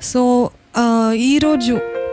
So ఈరోజు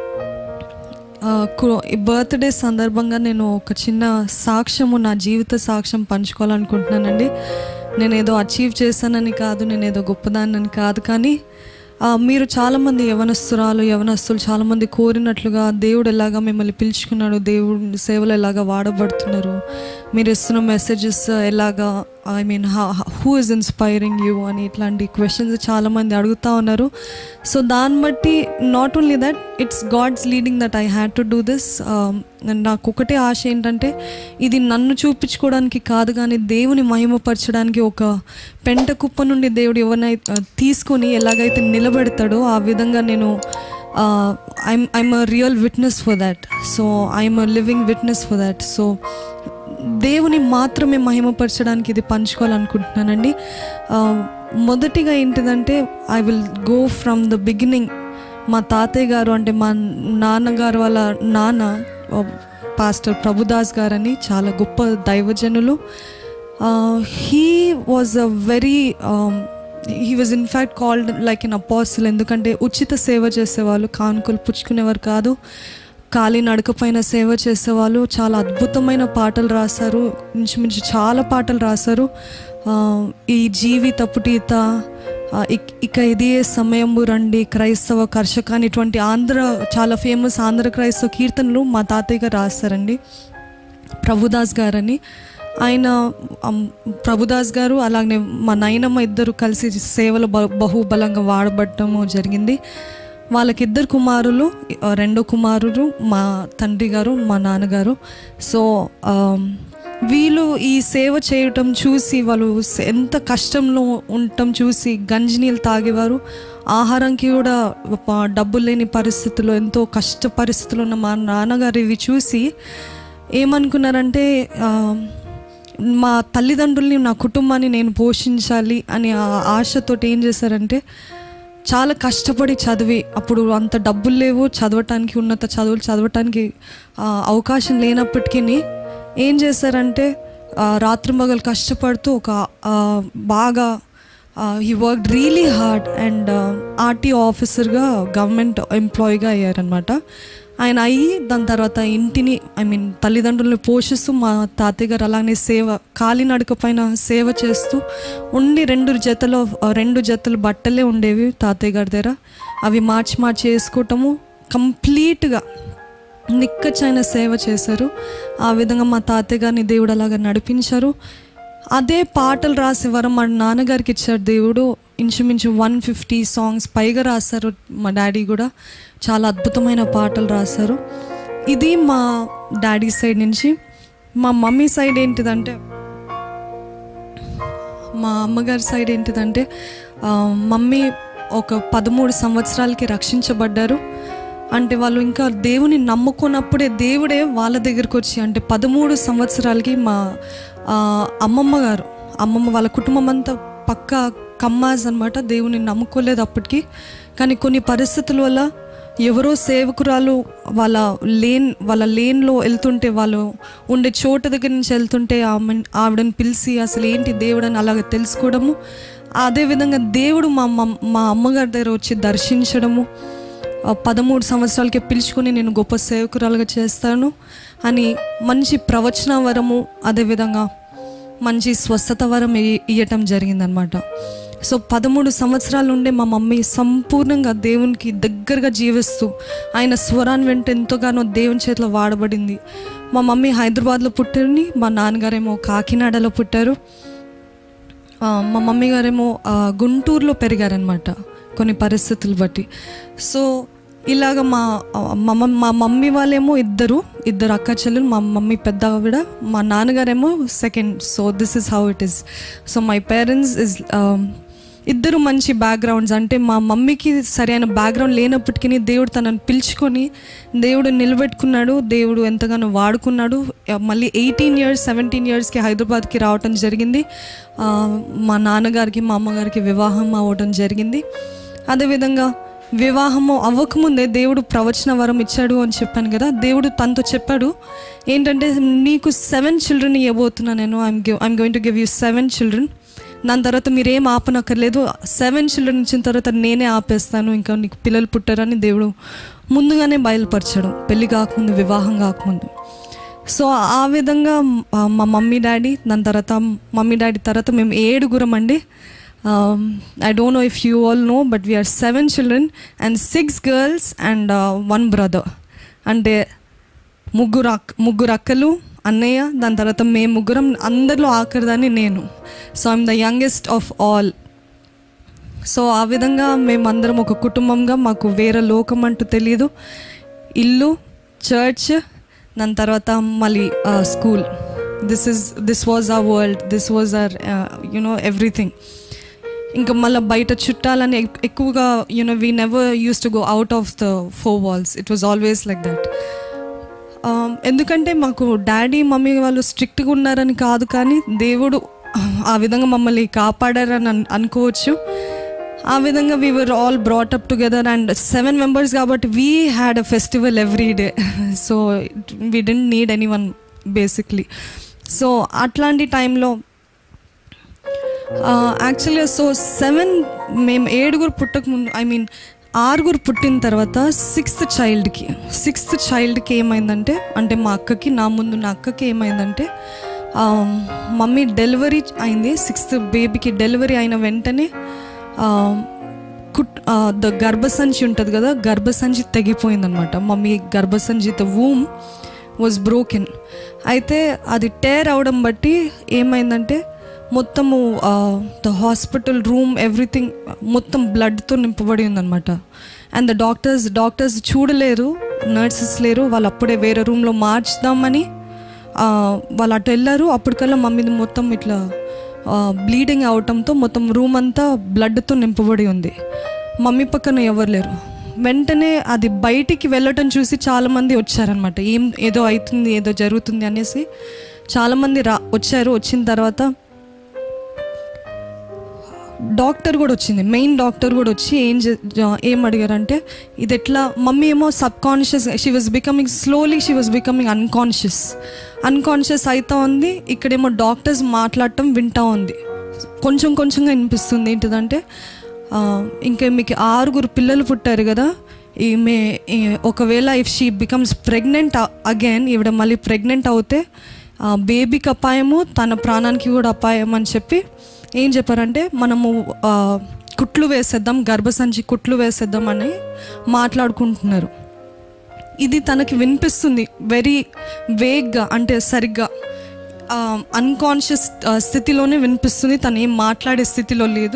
birthday సందర్భంగా నేను ఒక చిన్న సాక్ష్యము నా జీవిత సాక్ష్యం పంచుకోవాలనుకుంటున్నానండి నేను ఏదో అచీవ్ చేశానని కాదు నేను ఏదో గొప్పదాన్నని కాదు కానీ ఆ, మీరు చాలామంది యవనస్తురాలు యవనస్తులు చాలామంది కోరినట్లుగా దేవుడు ఎలాగా మిమ్మల్ని పిలుచుకున్నాడు దేవుడి సేవలు ఎలాగా వాడబడుతున్నారు మీరు ఇస్తున్న మెసేజెస్ ఎలాగా I mean who is inspiring you అని ఇట్లాంటి క్వశ్చన్స్ చాలామంది అడుగుతూ ఉన్నారు సో దాన్ని బట్టి not only that it's God's leading that I had to do this నాకు ఒకటే ఆశ ఏంటంటే ఇది నన్ను చూపించుకోవడానికి కాదు కానీ దేవుని మహిమపరచడానికి ఒక పెంట కుప్ప నుండి దేవుడు ఎవరినైతే తీసుకొని ఎలాగైతే నిలబెడతాడో ఆ విధంగా నేను I'm I'm a real witness for that so I'm a living witness for that so దేవుని మాత్రమే మహిమపరచడానికి ఇది పంచుకోవాలనుకుంటున్నానండి ఆ, మొదటిగా ఏంటిదంటే I will go from the beginning మా తాతయ్య గారు అంటే మా నాన్నగారు వాళ్ళ నాన్న ఆ, పాస్టర్ ప్రభుదాస్ గారని చాలా గొప్ప దైవజనులు he was a very he was in fact called like an apostle ఎందుకంటే ఉచిత సేవ చేసేవాళ్ళు కానుకలు పుచ్చుకునేవారు కాదు ఖాళీ నడకపైన సేవ చేసేవాళ్ళు చాలా అద్భుతమైన పాటలు రాశారు ఇంచుమించు చాలా పాటలు రాశారు ఆ, ఈ జీవిత పుటీత ఆ, ఇక్- ఇక ఇదే సమయము రండి క్రైస్తవ కర్షకాని ఇటువంటి ఆంధ్ర చాలా ఫేమస్ ఆంధ్ర క్రైస్తవ కీర్తనలు మా తాతయ్య గారు రాస్తారండి ప్రభుదాస్ గారని ఆయన అమ్, ప్రభుదాస్ గారు అలాగే మా నాయనమ్మ ఇద్దరు కలిసి సేవలు బ- బహుబలంగా వాడబడటము జరిగింది వాళ్ళకిద్దరు కుమారులు ఆ, రెండో కుమారుడు మా తండ్రి గారు మా నాన్నగారు సో ఆమ్, వీళ్ళు ఈ సేవ చేయటం చూసి వాళ్ళు స- ఎంత కష్టంలో ఉండటం చూసి గంజి నీళ్ళు తాగేవారు ఆహారంకి కూడా ప- డబ్బులు లేని పరిస్థితుల్లో ఎంతో కష్ట పరిస్థితుల్లో ఉన్న మా నాన్నగారు ఇవి చూసి ఏమనుకున్నారంటే ఆ, మా తల్లిదండ్రుల్ని నా కుటుంబాన్ని నేను పోషించాలి అని ఆ ఆశతోటి ఏం చేశారంటే చాలా కష్టపడి చదివి అప్పుడు అంత డబ్బులు లేవు చదవటానికి ఉన్నత చదువులు చదవటానికి ఆ, అవకాశం లేనప్పటికీ ఏం చేశారంటే ఆ, రాత్రింబగలు కష్టపడుతూ ఒక ఆ, బాగా he work really hard and RTO ఆఫీసర్గా గవర్నమెంట్ ఎంప్లాయీగా అయ్యారనమాట ఆయన అయ్యి దాని తర్వాత ఇంటిని ఐ మీన్ తల్లిదండ్రులను పోషిస్తూ మా తాతయ్య గారు అలానే సేవ కాలినడక పైన సేవ చేస్తూ ఉండి రెండు జతలో రెండు జతలు బట్టలే ఉండేవి తాతయ్య గారి దగ్గర అవి మార్చి మార్చి వేసుకోవటము కంప్లీట్గా నిక్కచ్చైన సేవ చేశారు ఆ విధంగా మా తాతయ్య గారిని దేవుడు అలాగా నడిపించారు అదే పాటలు రాసే వరం మా నాన్నగారికి ఇచ్చారు దేవుడు ఇంచుమించు వన్ ఫిఫ్టీ సాంగ్స్ పైగా రాశారు మా డాడీ కూడా చాలా అద్భుతమైన పాటలు రాశారు ఇది మా డాడీ సైడ్ నుంచి మా మమ్మీ సైడ్ ఏంటిదంటే మా అమ్మగారి సైడ్ ఏంటిదంటే ఆ, మమ్మీ ఒక పదమూడు సంవత్సరాలకి రక్షించబడ్డారు అంటే వాళ్ళు ఇంకా దేవుని నమ్ముకున్నప్పుడే దేవుడే వాళ్ళ దగ్గరికి వచ్చి అంటే పదమూడు సంవత్సరాలకి మా ఆ, అమ్మమ్మ గారు అమ్మమ్మ వాళ్ళ కుటుంబం అంతా పక్క కమ్మాజ్ అనమాట దేవుని నమ్ముకోలేదు అప్పటికి కానీ కొన్ని పరిస్థితుల వల్ల ఎవరో సేవకురాలు వాళ్ళ లేన్ వాళ్ళ లేన్లో వెళ్తుంటే వాళ్ళు ఉండే చోట దగ్గర నుంచి వెళ్తుంటే ఆమె ఆవిడని పిలిచి అసలు ఏంటి దేవుడు అని అలాగ తెలుసుకోవడము అదేవిధంగా దేవుడు మా మమ్- మా అమ్మగారి దగ్గర వచ్చి దర్శించడము ఆ, పదమూడు సంవత్సరాలకే పిలుచుకొని నేను గొప్ప సేవకురాలుగా చేస్తాను అని మంచి ప్రవచన వరము అదేవిధంగా మంచి స్వస్థత వరం ఇ- ఇయ్యటం జరిగిందనమాట సో పదమూడు సంవత్సరాల నుండే మా మమ్మీ సంపూర్ణంగా దేవునికి దగ్గరగా జీవిస్తూ ఆయన స్వరాన్ని వెంట ఎంతోగానో దేవుని చేతిలో వాడబడింది మా మమ్మీ హైదరాబాద్లో పుట్టారని మా నాన్నగారేమో కాకినాడలో పుట్టారు ఆ, మా మమ్మీ గారేమో ఆ, గుంటూరులో పెరిగారనమాట కొన్ని పరిస్థితులు బట్టి సో ఇలాగ మా ఆ, మా మమ్- మా మమ్మీ వాళ్ళేమో ఇద్దరు ఇద్దరు అక్క చెల్లెలు మా మమ్మీ పెద్ద ఆవిడ మా నాన్నగారేమో second so this is how it is so my parents is ఇద్దరు మంచి బ్యాక్గ్రౌండ్స్ అంటే మా మమ్మీకి సరైన బ్యాక్గ్రౌండ్ లేనప్పటికీ దేవుడు తనని పిలుచుకొని దేవుడు నిలబెట్టుకున్నాడు దేవుడు ఎంతగానో వాడుకున్నాడు ఆ, మళ్ళీ ఎయిటీన్ ఇయర్స్ సెవెంటీన్ ఇయర్స్కి హైదరాబాద్కి రావటం జరిగింది ఆ, మా నాన్నగారికి మా అమ్మగారికి వివాహం అవ్వటం జరిగింది అదేవిధంగా వివాహము అవ్వకముందే దేవుడు ప్రవచన వరం ఇచ్చాడు అని చెప్పాను కదా దేవుడు తనతో చెప్పాడు ఏంటంటే నీకు సెవెన్ చిల్డ్రన్ ఇవ్వబోతున్నా నేను I'm give I'm going to give you seven children దాని తర్వాత మీరేం ఆపనక్కర్లేదు సెవెన్ చిల్డ్రన్ ఇచ్చిన తర్వాత నేనే ఆపేస్తాను ఇంకా నీకు పిల్లలు పుట్టారని దేవుడు ముందుగానే బయలుపరచడం పెళ్ళి కాకముందు వివాహం కాకముందు సో ఆ విధంగా ఆ, మా మమ్మీ డాడీ దాని తర్వాత మమ్మీ డాడీ తర్వాత మేము ఏడుగురం అండి I don't know if you all know but we're seven children and six girls and one brother అంటే ముగ్గురు అక్ ముగ్గురు అక్కలు అన్నయ్య దాని తర్వాత మేము ముగ్గురం అందరిలో ఆఖరిదాన్ని నేను so I'm the youngest of all so ఆ విధంగా మేమందరం ఒక కుటుంబంగా మాకు వేరే లోకం అంటూ తెలియదు ఇల్లు చర్చ్ దాని తర్వాత మళ్ళీ school this is this was our world this was our you know everything ఇంకా మళ్ళీ బయట చుట్టాలని ఎక్- ఎక్కువగా you know we never use to go out of the four walls it was always like that ఎందుకంటే మాకు డాడీ మమ్మీ వాళ్ళు స్ట్రిక్ట్గా ఉన్నారని కాదు కానీ దేవుడు ఆ విధంగా మమ్మల్ని కాపాడారని అన్- అనుకోవచ్చు ఆ విధంగా we were all brought up together and seven members కాబట్టి we had a festival every day so we didn't need any one basically so అట్లాంటి టైంలో యాక్చువల్గా సో సెవెన్ మేము ఏడుగురు పుట్టక ముందు ఐ మీన్ ఆరుగురు పుట్టిన తర్వాత సిక్స్త్ చైల్డ్కి సిక్స్త్ చైల్డ్కి ఏమైందంటే అంటే మా అక్కకి నా ముందు నా అక్కకి ఏమైందంటే ఆ, మమ్మీ డెలివరీ అయింది సిక్స్త్ బేబీకి డెలివరీ అయిన వెంటనే ఆ, కుట్ ద గర్భసంచి ఉంటుంది కదా గర్భసంచి తెగిపోయిందనమాట మమ్మీ గర్భసంచి ద వూమ్ వాజ్ బ్రోకెన్ అయితే అది టేర్ అవడం బట్టి ఏమైందంటే మొత్తము ద హాస్పిటల్ రూమ్ ఎవ్రీథింగ్ మొత్తం బ్లడ్తో నింపబడి ఉందన్నమాట అండ్ ద డాక్టర్స్ డాక్టర్స్ చూడలేరు నర్సెస్ లేరు వాళ్ళు అప్పుడే వేరే రూమ్లో మార్చుదామని ఆ, వాళ్ళు అటు వెళ్ళారు అప్పటికల్లా మమ్మీది మొత్తం ఇట్లా బ్లీడింగ్ అవటంతో మొత్తం రూమ్ అంతా బ్లడ్తో నింపబడి ఉంది మమ్మీ పక్కన ఎవరు లేరు వెంటనే అది బయటికి వెళ్ళటం చూసి చాలామంది వచ్చారనమాట ఏం ఏదో అవుతుంది ఏదో జరుగుతుంది అనేసి చాలామంది రా వచ్చారు వచ్చిన తర్వాత డాక్టర్ కూడా వచ్చింది మెయిన్ డాక్టర్ కూడా వచ్చి ఏం చే- జా- ఏం అడిగారంటే ఇది ఎట్లా మమ్మీ ఏమో subconscious she was becoming slowly she was becoming unconscious unconscious అవుతా ఉంది ఇక్కడేమో డాక్టర్స్ మాట్లాడటం వింటా ఉంది కొంచెం కొంచెంగా వినిపిస్తుంది ఏంటిదంటే ఆ, ఇంకా మీకు ఆరుగురు పిల్లలు పుట్టారు కదా ఈమె ఈ- ఒకవేళ if she becomes pregnant again ఈవిడ మళ్ళీ ప్రెగ్నెంట్ అవుతే ఆ, బేబీకి అపాయము తన ప్రాణానికి కూడా అపాయం అని చెప్పి ఏం చెప్పారంటే మనము ఆ, కుట్లు వేసేద్దాం గర్భసంచి కుట్లు వేసేద్దాం అని మాట్లాడుకుంటున్నారు ఇది తనకి వినిపిస్తుంది వెరీ వేగ్గా అంటే సరిగ్గా అన్కాన్షియస్ స్థితిలోనే వినిపిస్తుంది తను ఏం మాట్లాడే స్థితిలో లేదు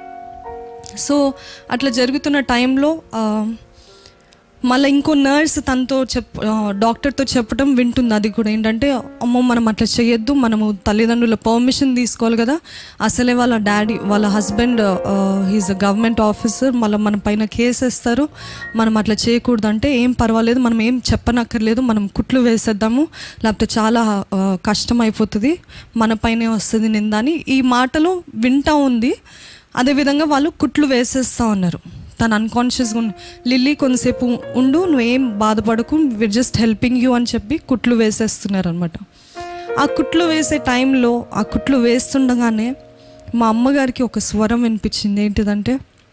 సో అట్లా జరుగుతున్న టైంలో ఆ, మళ్ళీ ఇంకో నర్స్ తనతో చెప్ ఆ, డాక్టర్తో చెప్పడం వింటుంది అది కూడా ఏంటంటే అమ్మో మనం అట్లా చేయొద్దు మనము తల్లిదండ్రుల పర్మిషన్ తీసుకోవాలి కదా అసలే వాళ్ళ డాడీ వాళ్ళ husband he's a government officer మళ్ళీ మన పైన కేసు వేస్తారు మనం అట్లా చేయకూడదు అంటే ఏం పర్వాలేదు మనం ఏం చెప్పనక్కర్లేదు మనం కుట్లు వేసేద్దాము లేకపోతే చాలా ఆ, కష్టం అయిపోతుంది మన పైనే వస్తుంది నింద అని ఈ మాటలు వింటా ఉంది అదేవిధంగా వాళ్ళు కుట్లు వేసేస్తా ఉన్నారు తను అన్కాన్షియస్గా ఉన్న లిల్లీ కొంతసేపు ఉండు నువ్వేం బాధపడకు విర్ జస్ట్ హెల్పింగ్ యూ అని చెప్పి కుట్లు వేసేస్తున్నారు అనమాట ఆ కుట్లు వేసే టైంలో ఆ కుట్లు వేస్తుండగానే మా అమ్మగారికి ఒక స్వరం వినిపించింది ఏంటిదంటే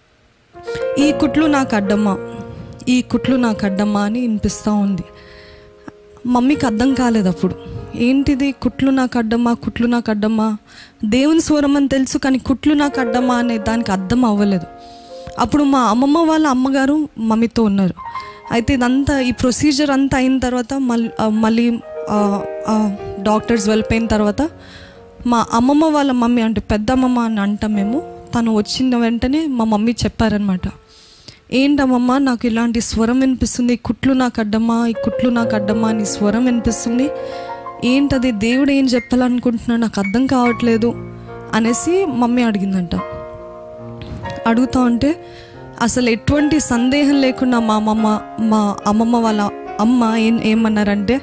ఈ కుట్లు నాకు అడ్డమ్మా ఈ కుట్లు నాకు అడ్డమ్మా అని వినిపిస్తూ ఉంది మమ్మీకి అర్థం కాలేదు అప్పుడు ఏంటిది కుట్లు నాకు అడ్డమా కుట్లు నాకు అడ్డమా దేవుని స్వరం అని తెలుసు కానీ కుట్లు నాకు అడ్డమా అనే దానికి అర్థం అవ్వలేదు అప్పుడు మా అమ్మమ్మ వాళ్ళ అమ్మగారు మమ్మీతో ఉన్నారు అయితే ఇదంతా ఈ ప్రొసీజర్ అంతా అయిన తర్వాత మళ్ళీ మళ్ళీ డాక్టర్స్ వెళ్ళిపోయిన తర్వాత మా అమ్మమ్మ వాళ్ళ మమ్మీ అంటే పెద్దమ్మమ్మ అని అంటాం మేము తను వచ్చిన వెంటనే మా మమ్మీ చెప్పారనమాట ఏంటమ్మమ్మ నాకు ఇలాంటి స్వరం వినిపిస్తుంది ఈ కుట్లు నాకు అడ్డమా ఈ కుట్లు నాకు అడ్డమా అని స్వరం వినిపిస్తుంది ఏంటది దేవుడు ఏం చెప్పాలనుకుంటున్నా నాకు అర్థం కావట్లేదు అనేసి మమ్మీ అడిగిందంట అడుగుతా ఉంటే అసలు ఎటువంటి సందేహం లేకుండా మా అమ్మమ్మ మా అమ్మమ్మ వాళ్ళ అమ్మ ఏం ఏమన్నారంటే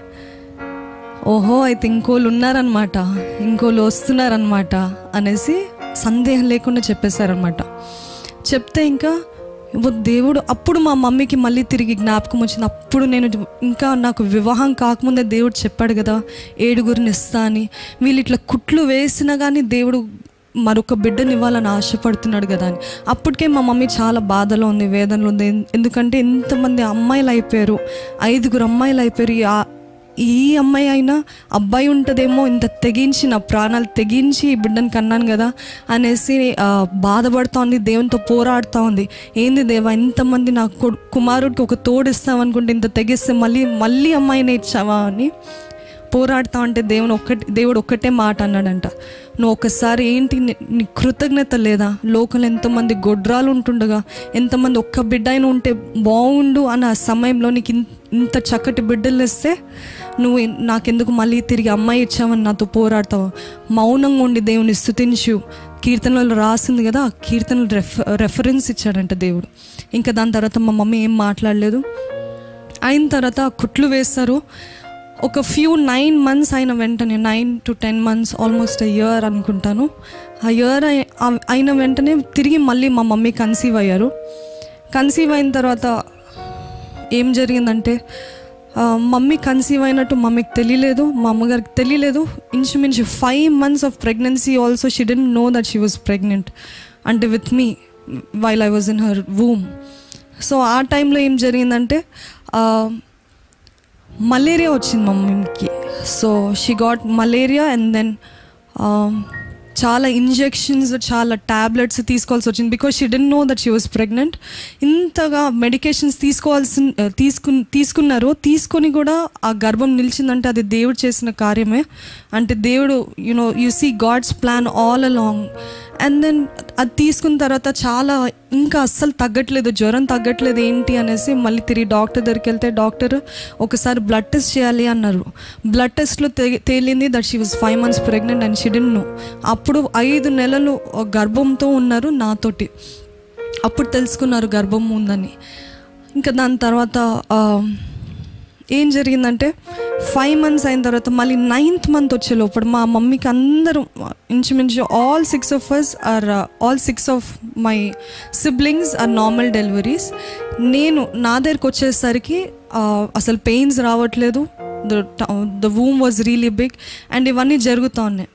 ఓహో అయితే ఇంకోళ్ళు ఉన్నారనమాట ఇంకోళ్ళు వస్తున్నారనమాట అనేసి సందేహం లేకుండా చెప్పేశారనమాట చెప్తే ఇంకా ఓ దేవుడు అప్పుడు మా మమ్మీకి మళ్ళీ తిరిగి జ్ఞాపకం వచ్చింది అప్పుడు నేను ఇంకా నాకు వివాహం కాకముందే దేవుడు చెప్పాడు కదా ఏడుగురిని ఇస్తా అని వీళ్ళు ఇట్లా కుట్లు వేసినా కానీ దేవుడు మరొక బిడ్డని ఇవ్వాలని ఆశపడుతున్నాడు కదా అని అప్పటికే మా మమ్మీ చాలా బాధలో ఉంది వేదనలో ఉంది ఎందుకంటే ఎంతమంది అమ్మాయిలు అయిపోయారు ఐదుగురు అమ్మాయిలు అయిపోయారు ఈ ఆ- ఈ అమ్మాయి అయినా అబ్బాయి ఉంటుందేమో ఇంత తెగించి నా ప్రాణాలు తెగించి ఈ బిడ్డని కన్నాను కదా అనేసి ఆ, బాధపడుతూ ఉంది దేవునితో పోరాడుతూ ఉంది ఏంది దేవా ఇంతమంది నా కొడు కుమారుడికి ఒక తోడు ఇస్తామనుకుంటే ఇంత తెగిస్తే మళ్ళీ మళ్ళీ అమ్మాయిని ఇచ్చావా అని పోరాడుతా ఉంటే దేవుని ఒక్కటి దేవుడు ఒక్కటే మాట అన్నాడంట నువ్వు ఒక్కసారి ఏంటి నీ- నీ కృతజ్ఞత లేదా లోకల్ ఎంతమంది గొడ్రాలు ఉంటుండగా ఎంతమంది ఒక్క బిడ్డ అయినా ఉంటే బాగుండు అన్న ఆ సమయంలో నీకు ఇన్- ఇంత చక్కటి బిడ్డలు ఇస్తే నువ్వు ఎన్- నాకెందుకు మళ్ళీ తిరిగి అమ్మాయి ఇచ్చావని నాతో పోరాడతావు మౌనంగా ఉండి దేవుని స్థుతించు కీర్తనలు రాసింది కదా ఆ కీర్తనలు రెఫ రెఫరెన్స్ ఇచ్చాడంట దేవుడు ఇంకా దాని తర్వాత మా మమ్మీ ఏం మాట్లాడలేదు అయిన తర్వాత ఆ కుట్లు వేస్తారు ఒక ఫ్యూ నైన్ మంత్స్ అయిన వెంటనే nine to ten months almost year అనుకుంటాను ఆ ఇయర్ అయిన వెంటనే తిరిగి మళ్ళీ మా మమ్మీ కన్సీవ్ అయ్యారు కన్సీవ్ అయిన తర్వాత ఏం జరిగిందంటే ఆ, మమ్మీ కన్సీవ్ అయినట్టు మమ్మీకి తెలియలేదు మా అమ్మగారికి తెలియలేదు ఇంచుమించు five months of pregnancy also she didn't know that she was pregnant అంటే with me while I was in her womb so ఆ టైంలో ఏం జరిగిందంటే ఆ, మలేరియా వచ్చింది మా మమ్మీకి so she got malaria and then చాలా ఇంజెక్షన్స్ చాలా ట్యాబ్లెట్స్ తీసుకోవాల్సి వచ్చింది because she didn't know that she was pregnant ఇంతగా మెడికేషన్స్ తీసుకోవాల్సి తీసుకు తీసుకున్నారు తీసుకొని కూడా ఆ గర్భం నిలిచిందంటే అది దేవుడు చేసిన కార్యమే అంటే దేవుడు you know you see God's plan all along and then అది తీసుకున్న తర్వాత చాలా ఇంకా అస్సలు తగ్గట్లేదు జ్వరం తగ్గట్లేదు ఏంటి అనేసి మళ్ళీ తిరిగి డాక్టర్ దగ్గరికి వెళ్తే డాక్టర్ ఒకసారి బ్లడ్ టెస్ట్ చేయాలి అన్నారు బ్లడ్ టెస్ట్లో తే తేలింది that she was five months pregnant and she didn't know అప్పుడు ఐదు నెలలు గర్భంతో ఉన్నారు నాతోటి అప్పుడు తెలుసుకున్నారు గర్భం ఉందని ఇంకా దాని తర్వాత ఆ, ఏం జరిగిందంటే ఫైవ్ మంత్స్ అయిన తర్వాత మళ్ళీ నైన్త్ మంత్ వచ్చే లోపల మా మమ్మీకి అందరూ ఇంచుమించు all six of us are all six of my siblings are normal deliveries నేను నా దగ్గరికి వచ్చేసరికి ఆ, అసలు పెయిన్స్ రావట్లేదు the the womb was really big and ఇవన్నీ జరుగుతూ ఉన్నాయి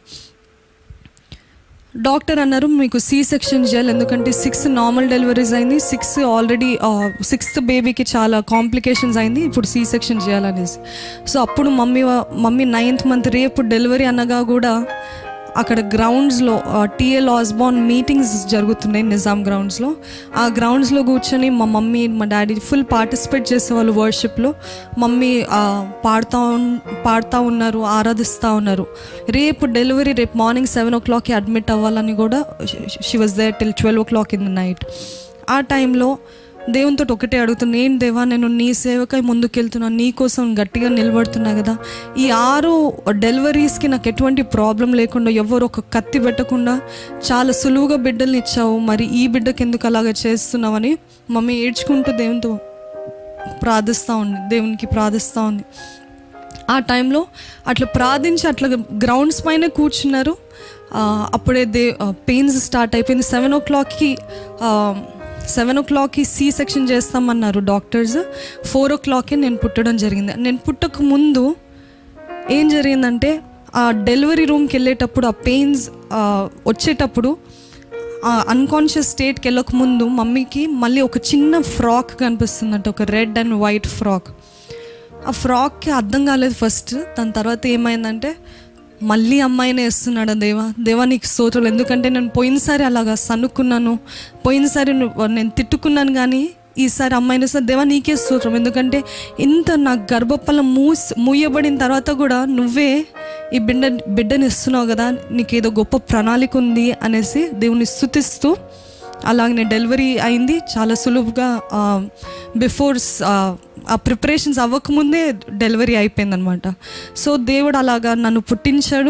డాక్టర్ అన్నారు మీకు సి సెక్షన్ చేయాలి ఎందుకంటే సిక్స్ నార్మల్ డెలివరీస్ అయింది సిక్స్ ఆల్రెడీ సిక్స్త్ బేబీకి చాలా కాంప్లికేషన్స్ అయింది ఇప్పుడు సి సెక్షన్ చేయాలనేసి సో అప్పుడు మమ్మీ వా- మమ్మీ నైన్త్ మంత్ రేపు డెలివరీ అనగా కూడా అక్కడ గ్రౌండ్స్లో టిఎల్ ఆస్బాన్ మీటింగ్స్ జరుగుతున్నాయి నిజాం గ్రౌండ్స్లో ఆ గ్రౌండ్స్లో కూర్చొని మా మమ్మీ మా డాడీ ఫుల్ పార్టిసిపేట్ చేసేవాళ్ళు వర్షిప్లో మమ్మీ ఆ, పాడుతూ ఉన్- పాడుతూ ఉన్నారు ఆరాధిస్తూ ఉన్నారు రేపు డెలివరీ రేపు మార్నింగ్ సెవెన్ ఓ క్లాక్కి అడ్మిట్ అవ్వాలని కూడా she was there till twelve o'clock in the night ఆ టైంలో దేవునితో ఒకటే అడుగుతున్నా ఏం దేవా నేను నీ సేవకై ముందుకెళ్తున్నా నీ కోసం గట్టిగా నిలబడుతున్నా కదా ఈ ఆరు డెలివరీస్కి నాకు ఎటువంటి ప్రాబ్లం లేకుండా ఎవరు ఒక కత్తి పెట్టకుండా చాలా సులువుగా బిడ్డల్ని ఇచ్చావు మరి ఈ బిడ్డకి ఎందుకు అలాగ చేస్తున్నావని మమ్మీ ఏడ్చుకుంటూ దేవునితో ప్రార్థిస్తూ ఉంది దేవునికి ప్రార్థిస్తూ ఉంది ఆ టైంలో అట్లా ప్రార్థించి అట్లా గ్రౌండ్స్ పైన కూర్చున్నారు ఆ, అప్పుడే దే పెయిన్స్ స్టార్ట్ అయిపోయింది సెవెన్ ఓ క్లాక్కి సెవెన్ ఓ క్లాక్కి సి సెక్షన్ చేస్తామన్నారు డాక్టర్స్ ఫోర్ ఓ క్లాక్కి నేను పుట్టడం జరిగింది నేను పుట్టక ముందు ఏం జరిగిందంటే ఆ డెలివరీ రూమ్కి వెళ్ళేటప్పుడు ఆ పెయిన్స్ వచ్చేటప్పుడు ఆ అన్కాన్షియస్ స్టేట్కి వెళ్ళక ముందు మమ్మీకి మళ్ళీ ఒక చిన్న ఫ్రాక్ కనిపిస్తుందంట ఒక రెడ్ అండ్ వైట్ ఫ్రాక్ ఆ ఫ్రాక్కి అర్థం కాలేదు ఫస్ట్ దాని తర్వాత ఏమైందంటే మళ్ళీ అమ్మాయినే వేస్తున్నాడు దేవా దేవా నీకు స్తోత్రాలు ఎందుకంటే నేను పోయినసారి అలాగా సనుక్కున్నాను పోయినసారి నువ్వు- నేను తిట్టుకున్నాను కానీ ఈసారి అమ్మాయిని వస్తే దేవా నీకే స్తోత్రం ఎందుకంటే ఇంత నా గర్భఫలం మూస్ మూయబడిన తర్వాత కూడా నువ్వే ఈ బిడ్డ బిడ్డని ఇస్తున్నావు కదా నీకేదో గొప్ప ప్రణాళిక ఉంది అనేసి దేవుని స్థుతిస్తూ అలాగనే డెలివరీ అయింది చాలా సులువుగా బిఫోర్ ఆ ప్రిపరేషన్స్ అవ్వకముందే డెలివరీ అయిపోయిందనమాట సో దేవుడు అలాగా నన్ను పుట్టించాడు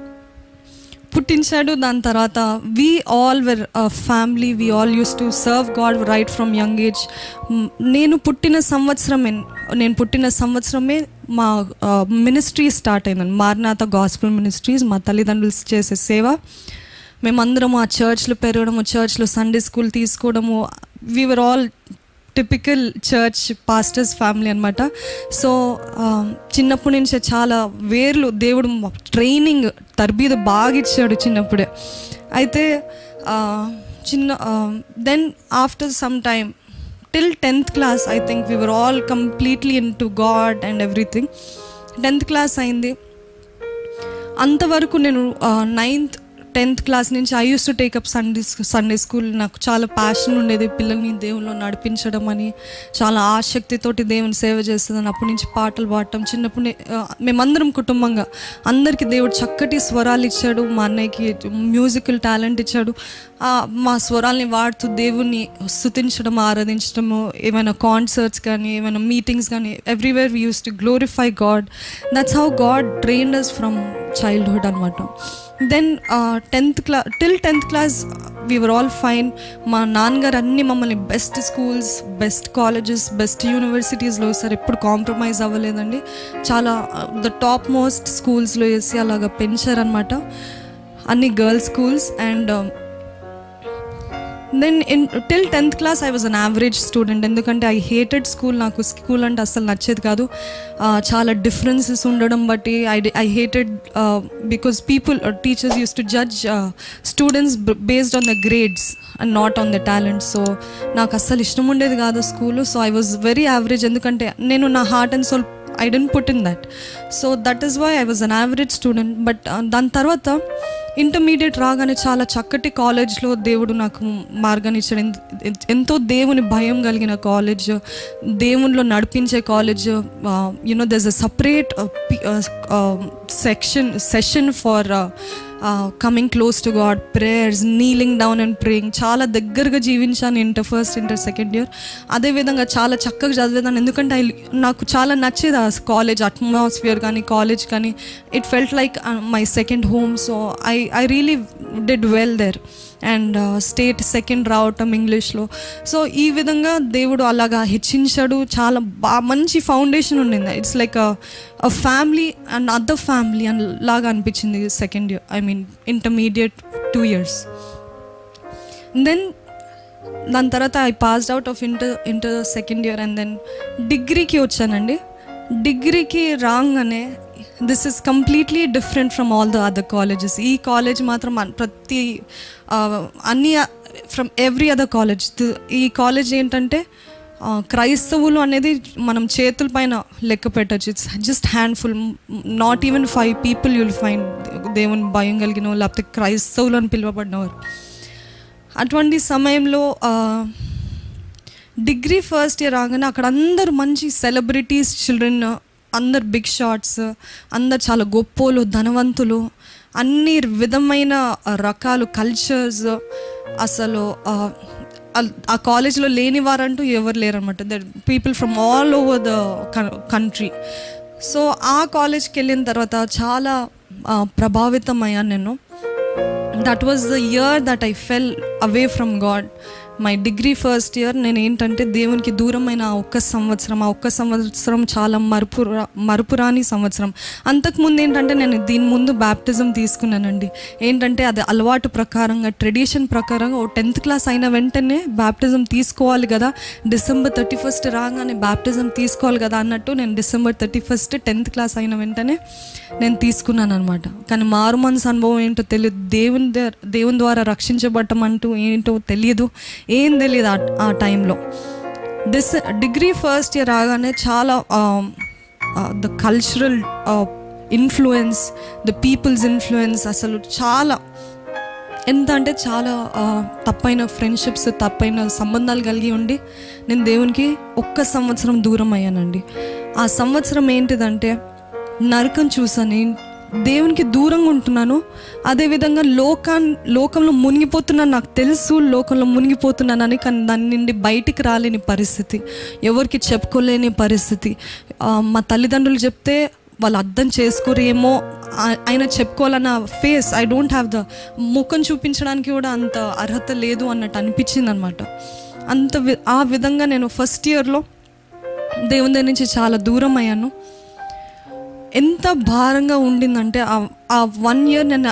పుట్టించాడు దాని తర్వాత we all were family we all use to serve God right from young age నేను పుట్టిన సంవత్సరమే నేను పుట్టిన సంవత్సరమే మా మినిస్ట్రీ స్టార్ట్ అయిందండి మారినాథ గాస్పుల్ మినిస్ట్రీస్ మా తల్లిదండ్రులు చేసే సేవ మేమందరం ఆ చర్చ్లో పెరగడము చర్చ్లో సండే స్కూల్ తీసుకోవడము we're all typical church pastors family అనమాట సో చిన్నప్పటి నుంచే చాలా వేర్లు దేవుడు ట్రైనింగ్ తర్బీదు బాగా ఇచ్చాడు చిన్నప్పుడే అయితే ఆ, చిన్న then after some time till tenth class I think we were all completely into God and everything tenth class అయింది అంతవరకు నేను నైన్త్ టెన్త్ క్లాస్ నుంచి I use to take up Sunday Sunday school నాకు చాలా ప్యాషన్ ఉండేది పిల్లల్ని దేవుల్లో నడిపించడం అని చాలా ఆసక్తితోటి దేవుని సేవ చేస్తుందని అప్పటి నుంచి పాటలు పాడటం చిన్నప్పుడు నే- ఆ, మేమందరం కుటుంబంగా అందరికీ దేవుడు చక్కటి స్వరాలు ఇచ్చాడు మా అన్నయ్యకి మ్యూజికల్ టాలెంట్ ఇచ్చాడు ఆ, మా స్వరాల్ని వాడుతూ దేవుణ్ణి స్థుతించడం ఆరాధించడము ఏమైనా కాన్సర్ట్స్ కానీ ఏమైనా మీటింగ్స్ కానీ everywhere we use to glorify God that's how God trained us from childhood అనమాట దెన్ టెన్త్ క్లా till tenth class we're all fine మా నాన్నగారు అన్ని మమ్మల్ని best schools best colleges best యూనివర్సిటీస్లో సార్ ఎప్పుడు కాంప్రమైజ్ అవ్వలేదండి చాలా ద టాప్ మోస్ట్ స్కూల్స్లో వేసి అలాగా పెంచారనమాట అన్ని girls schools and then in till tenth class I was an average student ఎందుకంటే ఐ హేటెడ్ స్కూల్ నాకు స్కూల్ అంటే అసలు నచ్చేది కాదు ఆ, చాలా డిఫరెన్సెస్ ఉండడం బట్టి I I hated because people teachers use to judge students based on the grades and not on the talent so నాకు అస్సలు ఇష్టం ఉండేది కాదు school so I was very average ఎందుకంటే నేను నా heart and soul I dent put in that so that is why I was an average student but దాని తర్వాత ఇంటర్మీడియట్ రాగానే చాలా చక్కటి కాలేజ్లో దేవుడు నాకు మార్గాన్ని ఇచ్చాడు ఎన్- ఎంతో దేవుని భయం కలిగిన కాలేజ్ దేవునిలో నడిపించే college you know there's a separate section session for coming close to God prayers kneeling down and praying చాలా దగ్గరగా జీవించాను inter first inter second year అదేవిధంగా చాలా చక్కగా చదివేదాన్ని ఎందుకంటే I- నాకు చాలా నచ్చేది ఆ కాలేజ్ అట్మాస్ఫియర్ కానీ కాలేజ్ కానీ it felt like my second home so I I really did well there and state second రావటం ఇంగ్లీష్లో సో ఈ విధంగా దేవుడు అలాగా హెచ్చించాడు చాలా బా మంచి ఫౌండేషన్ ఉండింది it's like a family and other family అని లాగా అనిపించింది second year I mean intermediate two years then దాని తర్వాత I passed out of inter inter second year and then డిగ్రీకి వచ్చానండి డిగ్రీకి రాగానే this is completely different from all the other colleges ఈ కాలేజ్ మాత్రం అన్- ప్రతి ఆ, అన్ని ఫ్రమ్ ఎవ్రీ అదర్ కాలేజ్ ఈ కాలేజ్ ఏంటంటే ఆ, క్రైస్తవులు అనేది మనం చేతుల పైన లెక్క పెట్టచ్చు it's just handful not even five people you'll find దేవుని భయం కలిగిన వాళ్ళు, లేకపోతే క్రైస్తవులు అని పిలువబడినవారు అటువంటి సమయంలో ఆ, డిగ్రీ ఫస్ట్ ఇయర్ రాగానే అక్కడ అందరు మంచి సెలబ్రిటీస్ చిల్డ్రన్ అందరు బిగ్ షాట్స్ అందరు చాలా గొప్పోలు ధనవంతులు అన్ని విధమైన రకాలు కల్చర్స్ అసలు ఆ, అల్- ఆ కాలేజ్లో లేని వారంటూ ఎవరు లేరనమాట there people from all over the country so ఆ కాలేజ్కి వెళ్ళిన తర్వాత చాలా ఆ, ప్రభావితం అయ్యాను నేను that was the year that I fell away from God my degree first year నేను ఏంటంటే దేవునికి దూరమైన ఆ ఒక్క సంవత్సరం ఆ ఒక్క సంవత్సరం చాలా మరుపురా మరుపురాని సంవత్సరం అంతకుముందు ఏంటంటే నేను దీని ముందు బ్యాప్టిజం తీసుకున్నానండి ఏంటంటే అది అలవాటు ప్రకారంగా ట్రెడిషన్ ప్రకారంగా ఓ టెన్త్ క్లాస్ అయిన వెంటనే బ్యాప్టిజం తీసుకోవాలి కదా డిసెంబర్ థర్టీ ఫస్ట్ రాగానే బ్యాప్టిజం తీసుకోవాలి కదా అన్నట్టు నేను December thirty first tenth class అయిన వెంటనే నేను తీసుకున్నాను అనమాట కానీ మారు మనసు అనుభవం ఏంటో తెలియదు దేవుని ద- దేవుని ద్వారా రక్షించబడటం అంటూ ఏంటో తెలియదు ఏం తెలియదు ఆ- ఆ టైంలో డిస్ డిగ్రీ ఫస్ట్ ఇయర్ రాగానే చాలా the cultural influence the peoples influence అసలు చాలా ఎంత అంటే చాలా ఆ, తప్పైన ఫ్రెండ్షిప్స్ తప్పైన సంబంధాలు కలిగి ఉండి నేను దేవునికి ఒక్క సంవత్సరం దూరం అయ్యానండి ఆ సంవత్సరం ఏంటిదంటే నరకం చూసాను ఏం- దేవునికి దూరంగా ఉంటున్నాను అదేవిధంగా లోకాన్ లోకంలో మునిగిపోతున్నాను నాకు తెలుసు లోకంలో మునిగిపోతున్నానని కానీ దాని నుండి బయటికి రాలేని పరిస్థితి ఎవరికి చెప్పుకోలేని పరిస్థితి ఆ, మా తల్లిదండ్రులు చెప్తే వాళ్ళు అర్థం చేసుకోరేమో ఆ- ఆయన చెప్పుకోవాలన్న face I don't have the ముఖం చూపించడానికి కూడా అంత అర్హత లేదు అన్నట్టు అనిపించింది అనమాట అంత వి- ఆ విధంగా నేను ఫస్ట్ ఇయర్లో దేవుని దగ్గర నుంచి చాలా దూరం అయ్యాను ఎంత భారంగా ఉండిందంటే ఆ- ఆ వన్ ఇయర్ నేను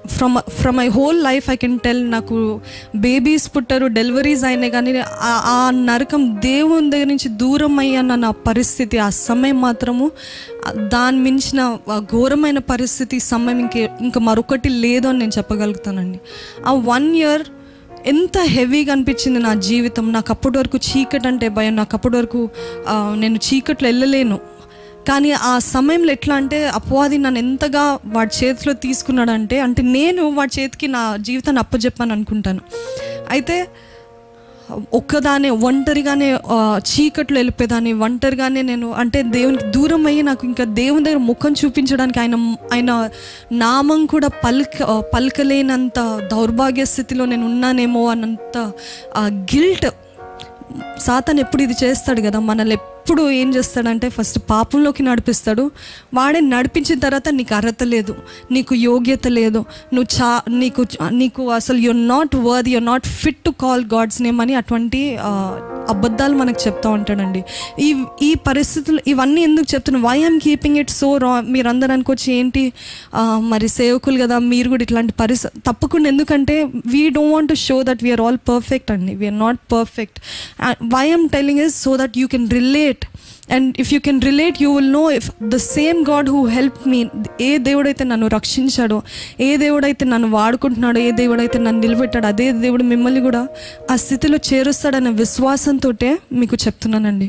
from from my whole life I can tell నాకు బేబీస్ పుట్టారు డెలివరీస్ అయినాయి కానీ ఆ- ఆ నరకం దేవుని దగ్గర నుంచి దూరం అయ్యాన్న నా పరిస్థితి ఆ సమయం మాత్రము ఆ దాని మించిన ఆ ఘోరమైన పరిస్థితి సమయం ఇంకే ఇంకా మరొకటి లేదు అని నేను చెప్పగలుగుతానండి ఆ వన్ ఇయర్ ఎంత హెవీగా అనిపించింది నా జీవితం నాకు అప్పటి వరకు చీకటి అంటే భయం నాకు అప్పటి వరకు ఆ, నేను చీకట్లో వెళ్ళలేను కానీ ఆ సమయంలో ఎట్లా అంటే అపవాది నన్ను ఎంతగా వాడి చేతిలో తీసుకున్నాడంటే అంటే నేను వాడి చేతికి నా జీవితాన్ని అప్పచెప్పాను అనుకుంటాను అయితే ఒక్కదానే ఒంటరిగానే ఆ, చీకట్లో వెళ్ళిపోయేదాన్ని ఒంటరిగానే నేను అంటే దేవునికి దూరం అయ్యి నాకు ఇంకా దేవుని దగ్గర ముఖం చూపించడానికి ఆయన ఆయన నామం కూడా పలుక ఆ, పలకలేనంత దౌర్భాగ్య స్థితిలో నేను ఉన్నానేమో అన్నంత గిల్ట్ సాతాన్ ఎప్పుడు ఇది చేస్తాడు కదా మనల్ని ఎప్పుడు ఏం చేస్తాడంటే ఫస్ట్ పాపంలోకి నడిపిస్తాడు వాడే నడిపించిన తర్వాత నీకు అర్హత లేదు నీకు యోగ్యత లేదు నువ్వు చా నీకు నీకు అసలు you're not worth you're not fit to call God's name అని అటువంటి ఆ, అబద్ధాలు మనకు చెప్తా ఉంటాడండి ఈ ఈ పరిస్థితులు ఇవన్నీ ఎందుకు చెప్తున్నా why I'm keeping it so raw మీరు అందరు అనుకోవచ్చు ఏంటి ఆ, మరి సేవకులు కదా మీరు కూడా ఇట్లాంటి పరిస్థితి తప్పకుండా ఎందుకంటే we don't want to show that we're all perfect అండి we're not perfect why I'm telling is so that you can relate and if you can relate you will know if the same God who help me ఏ దేవుడైతే నన్ను రక్షించాడో ఏ దేవుడైతే నన్ను వాడుకుంటున్నాడో ఏ దేవుడైతే నన్ను నిలబెట్టాడో అదే దేవుడు మిమ్మల్ని కూడా ఆ స్థితిలో చేరుస్తాడన్న విశ్వాసంతో మీకు చెప్తున్నానండి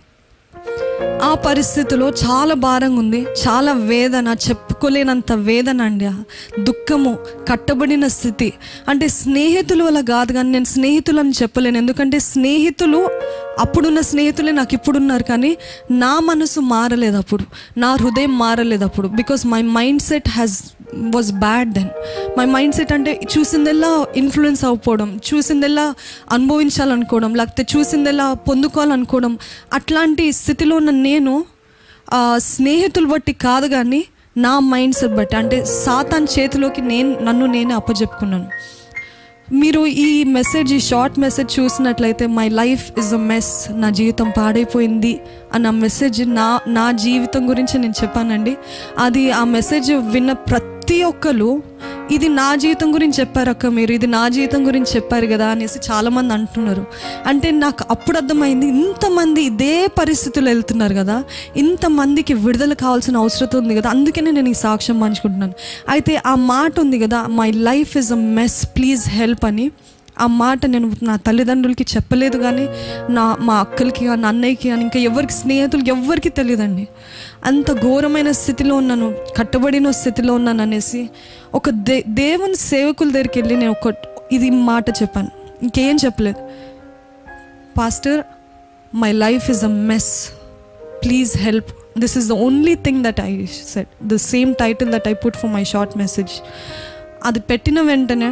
ఆ పరిస్థితిలో చాలా భారంగా ఉంది చాలా వేదన చెప్పుకోలేనంత వేదన అండి ఆ దుఃఖము కట్టబడిన స్థితి అంటే స్నేహితుల వల్ల కాదు కానీ నేను స్నేహితులు అని చెప్పలేను ఎందుకంటే స్నేహితులు అప్పుడున్న స్నేహితులే నాకు ఇప్పుడున్నారు కానీ నా మనసు మారలేదు అప్పుడు నా హృదయం మారలేదు అప్పుడు because my mindset has was bad then my mindset అంటే చూసిందెల్లా ఇన్ఫ్లుయెన్స్ అవ్వకపోవడం చూసిందెల్లా అనుభవించాలనుకోవడం లేకపోతే చూసిందెల్లా పొందుకోవాలనుకోవడం అట్లాంటి స్థితిలో ఉన్న నేను ఆ, స్నేహితులు బట్టి కాదు కానీ నా మైండ్ సెట్ బట్టి అంటే సాతాన్ చేతిలోకి నేను నన్ను నేనే అప్పచెప్పుకున్నాను మీరు ఈ మెసేజ్ ఈ షార్ట్ మెసేజ్ చూసినట్లయితే my life is a mess నా జీవితం పాడైపోయింది అన్న మెసేజ్ నా నా జీవితం గురించి నేను చెప్పానండి అది ఆ మెసేజ్ విన్న ప్రతి ఒక్కరు ఇది నా జీవితం గురించి చెప్పారు అక్క మీరు ఇది నా జీవితం గురించి చెప్పారు కదా అనేసి చాలామంది అంటున్నారు అంటే నాకు అప్పుడు అర్థమైంది ఇంతమంది ఇదే పరిస్థితుల్లో వెళ్తున్నారు కదా ఇంతమందికి విడుదల కావాల్సిన అవసరం ఉంది కదా అందుకనే నేను ఈ సాక్ష్యం పంచుకుంటున్నాను అయితే ఆ మాట ఉంది కదా my life is a mess please help అని ఆ మాట నేను నా తల్లిదండ్రులకి చెప్పలేదు కానీ నా మా అక్కలకి కానీ అన్నయ్యకి కానీ ఇంకా ఎవరికి స్నేహితులకి ఎవరికి తెలియదండి అంత ఘోరమైన స్థితిలో ఉన్నాను కట్టబడిన స్థితిలో ఉన్నాను అనేసి ఒక దే దేవుని సేవకుల దగ్గరికి వెళ్ళి నేను ఒక ఇది మాట చెప్పాను ఇంకేం చెప్పలేదు pastor my life is a mess please help this is the only thing that I set the same title that I put for my short message అది పెట్టిన వెంటనే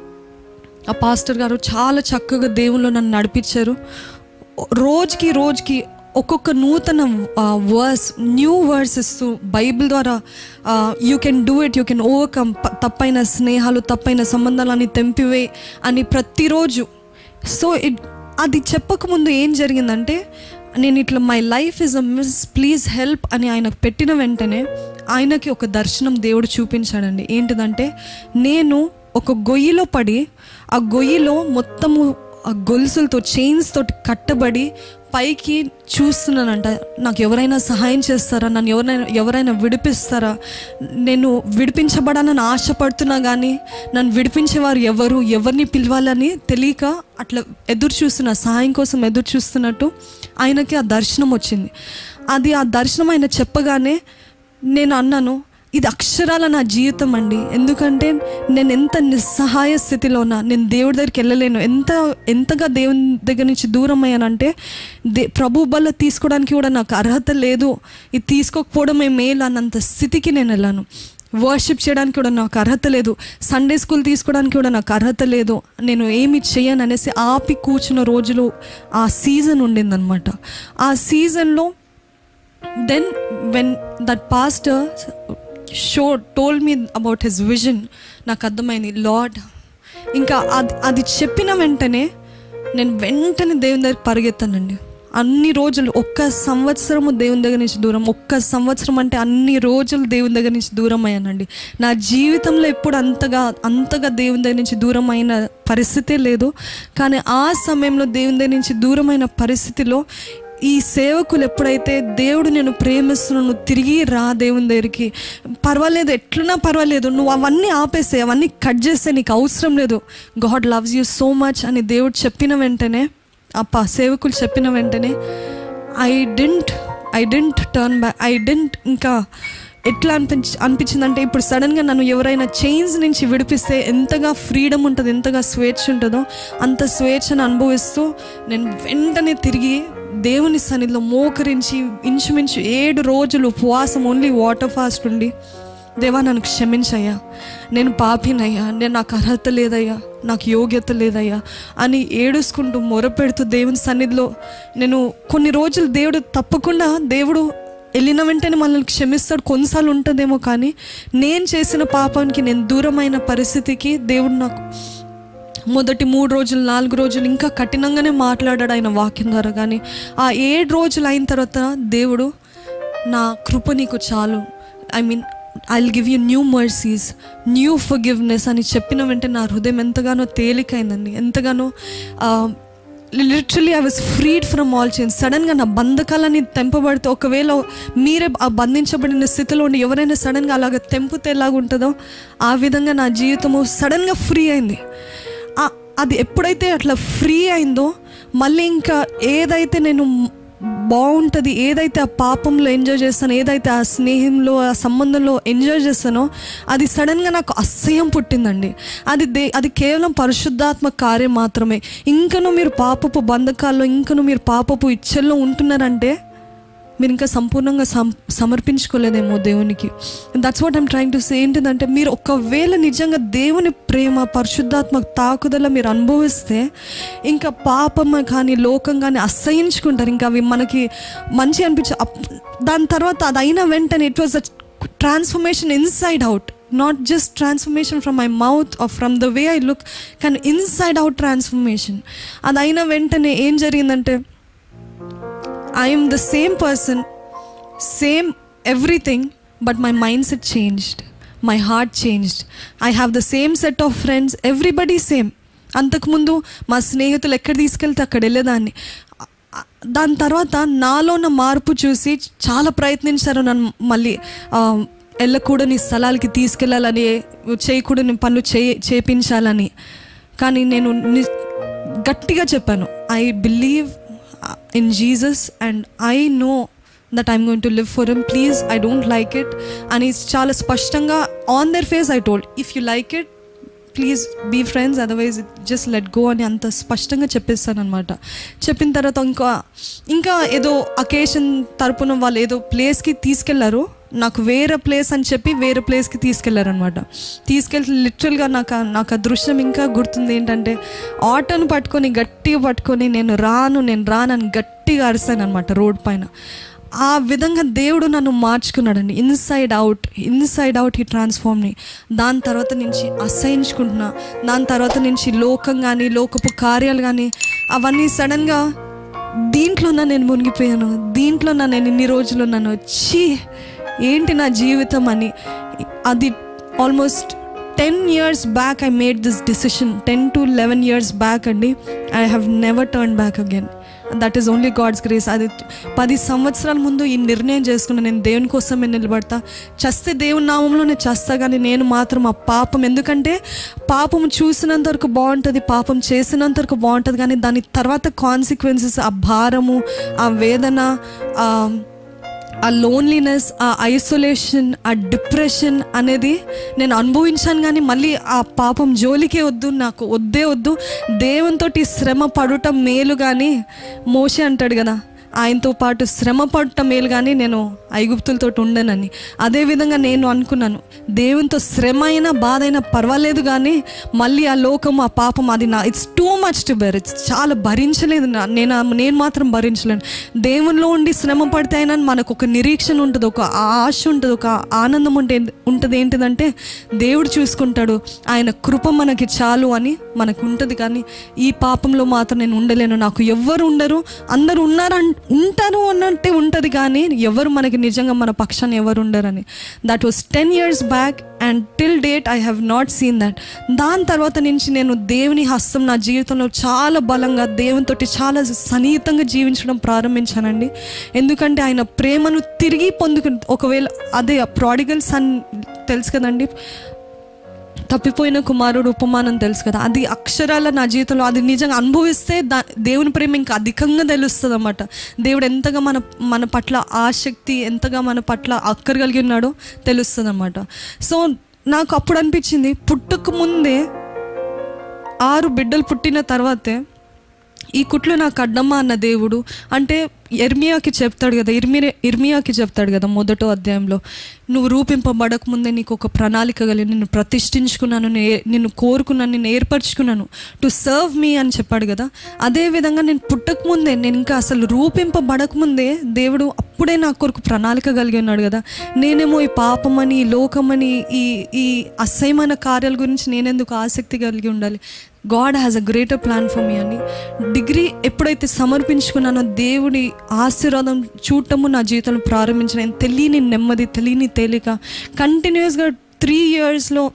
ఆ పాస్టర్ గారు చాలా చక్కగా దేవుళ్ళు నన్ను నడిపించారు రోజుకి రోజుకి ఒక్కొక్క నూతన వర్స్ న్యూ వర్స్ ఇస్తూ బైబిల్ ద్వారా you can do it you can overcome తప్పైన స్నేహాలు తప్పైన సంబంధాలని తెంపివే అని ప్రతిరోజు సో ఇట్ అది చెప్పకముందు ఏం జరిగిందంటే నేను ఇట్లా my life is a miss please help అని ఆయనకు పెట్టిన వెంటనే ఆయనకి ఒక దర్శనం దేవుడు చూపించాడండి ఏంటిదంటే నేను ఒక గొయ్యిలో పడి ఆ గొయ్యిలో మొత్తము ఆ గొలుసులతో చైన్స్ తోటి కట్టబడి పైకి చూస్తున్నానంట నాకు ఎవరైనా సహాయం చేస్తారా నన్ను ఎవరైనా ఎవరైనా విడిపిస్తారా నేను విడిపించబడాలని ఆశపడుతున్నా కానీ నన్ను విడిపించేవారు ఎవరు ఎవరిని పిలవాలని తెలియక అట్లా ఎదురు చూస్తున్నా సహాయం కోసం ఎదురు చూస్తున్నట్టు ఆయనకి ఆ దర్శనం వచ్చింది అది ఆ దర్శనం ఆయన చెప్పగానే నేను అన్నాను ఇది అక్షరాల నా జీవితం అండి ఎందుకంటే నేను ఎంత నిస్సహాయ స్థితిలో ఉన్నా నేను దేవుడి దగ్గరికి వెళ్ళలేను ఎంత ఎంతగా దేవుని దగ్గర నుంచి దూరం అయ్యానంటే దే ప్రభు బల్ల తీసుకోవడానికి కూడా నాకు అర్హత లేదు ఇది తీసుకోకపోవడమే మేలు అన్నంత స్థితికి నేను వెళ్ళాను వర్షిప్ చేయడానికి కూడా నాకు అర్హత లేదు సండే స్కూల్ తీసుకోవడానికి కూడా నాకు అర్హత లేదు నేను ఏమి చేయను అనేసి ఆపి కూర్చున్న రోజులు ఆ సీజన్ ఉండిందనమాట ఆ సీజన్లో then when that pastor show told me about his vision నాకు అర్థమైంది లార్డ్ ఇంకా అది అది చెప్పిన వెంటనే నేను వెంటనే దేవుని దగ్గరికి పరిగెత్తానండి అన్ని రోజులు ఒక్క సంవత్సరము దేవుని దగ్గర నుంచి దూరం ఒక్క సంవత్సరం అంటే అన్ని రోజులు దేవుని దగ్గర నుంచి దూరం అయ్యానండి నా జీవితంలో ఎప్పుడు అంతగా అంతగా దేవుని దగ్గర నుంచి దూరం అయిన పరిస్థితే లేదు కానీ ఆ సమయంలో దేవుని దగ్గర నుంచి దూరమైన పరిస్థితిలో ఈ సేవకులు ఎప్పుడైతే దేవుడు నేను ప్రేమిస్తున్నాను నువ్వు తిరిగి రా దేవుని దగ్గరికి పర్వాలేదు ఎట్లున్నా పర్వాలేదు నువ్వు అవన్నీ ఆపేసే అవన్నీ కట్ చేస్తే నీకు అవసరం లేదు God loves you so much అని దేవుడు చెప్పిన వెంటనే ఆ ప సేవకులు చెప్పిన వెంటనే I didn't I didn't turn back I didn't ఇంకా ఎట్లా అనిపించి అనిపించిందంటే ఇప్పుడు సడన్గా నన్ను ఎవరైనా చైన్స్ నుంచి విడిపిస్తే ఎంతగా ఫ్రీడమ్ ఉంటుంది ఎంతగా స్వేచ్ఛ ఉంటుందో అంత స్వేచ్ఛను అనుభవిస్తూ నేను వెంటనే తిరిగి దేవుని సన్నిధిలో మోకరించి ఇంచుమించు ఏడు రోజులు ఉపవాసం ఓన్లీ వాటర్ ఫాస్ట్ ఉండి దేవా నన్ను క్షమించయ్యా నేను పాపినయ్యా నేను నాకు అర్హత లేదయ్యా నాకు యోగ్యత లేదయ్యా అని ఏడుసుకుంటూ మొరపెడుతూ దేవుని సన్నిధిలో నేను కొన్ని రోజులు దేవుడు తప్పకుండా దేవుడు వెళ్ళిన వెంటనే మనల్ని క్షమిస్తాడు కొన్నిసార్లు ఉంటుందేమో కానీ నేను చేసిన పాపానికి నేను దూరమైన పరిస్థితికి దేవుడు నాకు మొదటి మూడు రోజులు నాలుగు రోజులు ఇంకా కఠినంగానే మాట్లాడాడు ఆయన వాక్యం ద్వారా కానీ ఆ ఏడు రోజులు అయిన తర్వాత దేవుడు నా కృప నీకు చాలు I mean I give you new mercies new forgiveness అని చెప్పిన వెంటనే నా హృదయం ఎంతగానో తేలికైందండి ఎంతగానో literally I was freed from all chains సడన్గా నా బంధకాలని తెంపబడితే ఒకవేళ మీరే ఆ బంధించబడిన స్థితిలో ఉండి ఎవరైనా సడన్గా అలాగ తెంపితే ఎలాగ ఉంటుందో ఆ విధంగా నా జీవితము సడన్గా ఫ్రీ అయింది ఆ- అది ఎప్పుడైతే అట్లా ఫ్రీ అయిందో మళ్ళీ ఇంకా ఏదైతే నేను బాగుంటుంది ఏదైతే ఆ పాపంలో ఎంజాయ్ చేస్తానో ఏదైతే ఆ స్నేహంలో ఆ సంబంధంలో ఎంజాయ్ చేస్తానో అది సడన్గా నాకు అసహ్యం పుట్టిందండి అది దే అది కేవలం పరిశుద్ధాత్మ కార్యం మాత్రమే ఇంకను మీరు పాపపు బంధకాల్లో ఇంకను మీరు పాపపు ఇచ్చల్లో ఉంటున్నారంటే మీరు ఇంకా సంపూర్ణంగా సమ సమర్పించుకోలేదేమో దేవునికి that's what I'm trying to say ఏంటిదంటే మీరు ఒకవేళ నిజంగా దేవుని ప్రేమ పరిశుద్ధాత్మ తాకుదల మీరు అనుభవిస్తే ఇంకా పాపం కానీ లోకం కానీ అసహించుకుంటారు ఇంకా అవి మనకి మంచి అనిపించ అప్- దాని తర్వాత అది అయిన వెంటనే it was a transformation inside out not just transformation from my mouth or from the way I look కానీ ఇన్సైడ్ అవుట్ ట్రాన్స్ఫర్మేషన్ అది అయిన వెంటనే ఏం జరిగిందంటే I'm the same person same everything but my mindset changed my heart changed I have the same set of friends everybody same అంతకుముందు మా స్నేహితులు ఎక్కడ తీసుకెళ్తే అక్కడ వెళ్ళేదాన్ని ఆ- దాని తర్వాత నాలో ఉన్న మార్పు చూసి చాలా ప్రయత్నించారు నన్ను మళ్ళీ ఆ, వెళ్ళకూడని స్థలాలకి తీసుకెళ్ళాలని చేయకూడని పనులు చే చేపించాలని కానీ నేను ని- గట్టిగా చెప్పాను I believe in Jesus and I know that I'm going to live for him please I don't like it అని చాలా స్పష్టంగా on their face I told if you like it please be friends otherwise just let go అని అంత స్పష్టంగా చెప్పేస్తాను అనమాట చెప్పిన తర్వాత ఇంకా ఇంకా ఏదో అకేషన్ తరపున వాళ్ళు ఏదో ప్లేస్కి తీసుకెళ్లారు నాకు వేరే ప్లేస్ అని చెప్పి వేరే ప్లేస్కి తీసుకెళ్లారనమాట తీసుకెళ్ళి లిటరల్గా నాకు ఆ- నాకు ఆ దృశ్యం ఇంకా గుర్తుంది ఏంటంటే ఆటోను పట్టుకొని గట్టిగా పట్టుకొని నేను రాను నేను రానని గట్టిగా అరిశాను అనమాట రోడ్ పైన ఆ విధంగా దేవుడు నన్ను మార్చుకున్నాడండి ఇన్సైడ్ అవుట్ ఇన్సైడ్ అవుట్ ఈ ట్రాన్స్ఫార్మ్ని దాని తర్వాత నుంచి అసహించుకుంటున్నా దాని తర్వాత నుంచి లోకం కానీ లోకపు కార్యాలు కానీ అవన్నీ సడన్గా దీంట్లో నేను మునిగిపోయాను దీంట్లో నేను ఇన్ని రోజులు నన్ను వచ్చి ఏంటి నా జీవితం అని అది almost ten years back I made this decision ten to eleven years back అండి I have never turn back again that is only God's grace అది పది సంవత్సరాల ముందు ఈ నిర్ణయం చేసుకున్నాను నేను దేవుని కోసమే నిలబడతా చస్తే దేవుని నామంలో నేను చేస్తా కానీ నేను మాత్రం ఆ పాపం ఎందుకంటే పాపం చూసినంత వరకు బాగుంటుంది పాపం చేసినంత వరకు బాగుంటుంది కానీ దాని తర్వాత కాన్సిక్వెన్సెస్ ఆ భారము ఆ వేదన ఆ ఆ లోన్లీనెస్ ఆ ఐసోలేషన్ ఆ డిప్రెషన్ అనేది నేను అనుభవించాను కానీ మళ్ళీ ఆ పాపం జోలికే వద్దు నాకు వద్దే వద్దు దేవునితోటి శ్రమ పడుట మేలు కానీ మోసే అంటాడు కదా ఆయనతో పాటు శ్రమ పడట మేలు కానీ నేను ఐగుప్తులతో ఉండనని అదేవిధంగా నేను అనుకున్నాను దేవునితో శ్రమ అయినా బాధ అయినా పర్వాలేదు కానీ మళ్ళీ ఆ లోకం ఆ పాపం అది నా it's too much to bear it's చాలా భరించలేదు నా- నేను నేను మాత్రం భరించలేను దేవునిలో ఉండి శ్రమ పడితే అయినా మనకు ఒక నిరీక్షణ ఉంటుంది ఒక ఆశ ఉంటుంది ఒక ఆనందం ఉంటే ఉంటుంది ఏంటిదంటే దేవుడు చూసుకుంటాడు ఆయన కృప మనకి చాలు అని మనకు ఉంటుంది కానీ ఈ పాపంలో మాత్రం నేను ఉండలేను నాకు ఎవ్వరు ఉండరు అందరు ఉన్నారు అన్- ఉంటారు అన్నట్టే ఉంటుంది కానీ ఎవరు మనకి నిజంగా మన పక్షాన్ని ఎవరు ఉండరని that was ten years back and till date I have not seen that దాని తర్వాత నుంచి నేను దేవుని హస్తం నా జీవితంలో చాలా బలంగా దేవునితోటి చాలా సన్నిహితంగా జీవించడం ప్రారంభించానండి ఎందుకంటే ఆయన ప్రేమను తిరిగి పొందుకు ఒకవేళ అదే ప్రాడిగల్ సన్ తెలుసు కదండి తప్పిపోయిన కుమారుడు ఉపమానం తెలుసు కదా అది అక్షరాల నా జీవితంలో అది నిజంగా అనుభవిస్తే దా దేవుని ప్రేమ ఇంకా అధికంగా తెలుస్తుంది అన్నమాట దేవుడు ఎంతగా మన మన పట్ల ఆసక్తి ఎంతగా మన పట్ల అక్కర కలిగి ఉన్నాడో తెలుస్తుంది అన్నమాట సో నాకు అప్పుడు అనిపించింది పుట్టక ముందే ఆరు బిడ్డలు పుట్టిన తర్వాతే ఈ కుట్లు నాకు అడ్డమ్మా అన్న దేవుడు అంటే ఎర్మియాకి చెప్తాడు కదా ఇర్మి ఇర్మియాకి చెప్తాడు కదా మొదటో అధ్యాయంలో నువ్వు రూపింపబడక ముందే నీకు ఒక ప్రణాళిక కలిగి నిన్ను ప్రతిష్ఠించుకున్నాను నే- నిన్ను కోరుకున్నాను నిన్ను ఏర్పరచుకున్నాను టు సర్వ్ మీ అని చెప్పాడు కదా అదే విధంగా నేను పుట్టక ముందే నేను ఇంకా అసలు రూపింపబడక ముందే దేవుడు అప్పుడే నా కొరకు ప్రణాళిక కలిగి ఉన్నాడు కదా నేనేమో ఈ పాపమని ఈ లోకమని ఈ ఈ అసహ్యమైన కార్యాల గురించి నేనెందుకు ఆసక్తి కలిగి ఉండాలి God has a greater plan for me అని డిగ్రీ ఎప్పుడైతే సమర్పించుకున్నానో దేవుడి ఆశీర్వాదం చూడటము నా జీవితంలో ప్రారంభించిన నేను తెలియని నెమ్మది తెలియని తేలిక కంటిన్యూస్గా త్రీ ఇయర్స్లో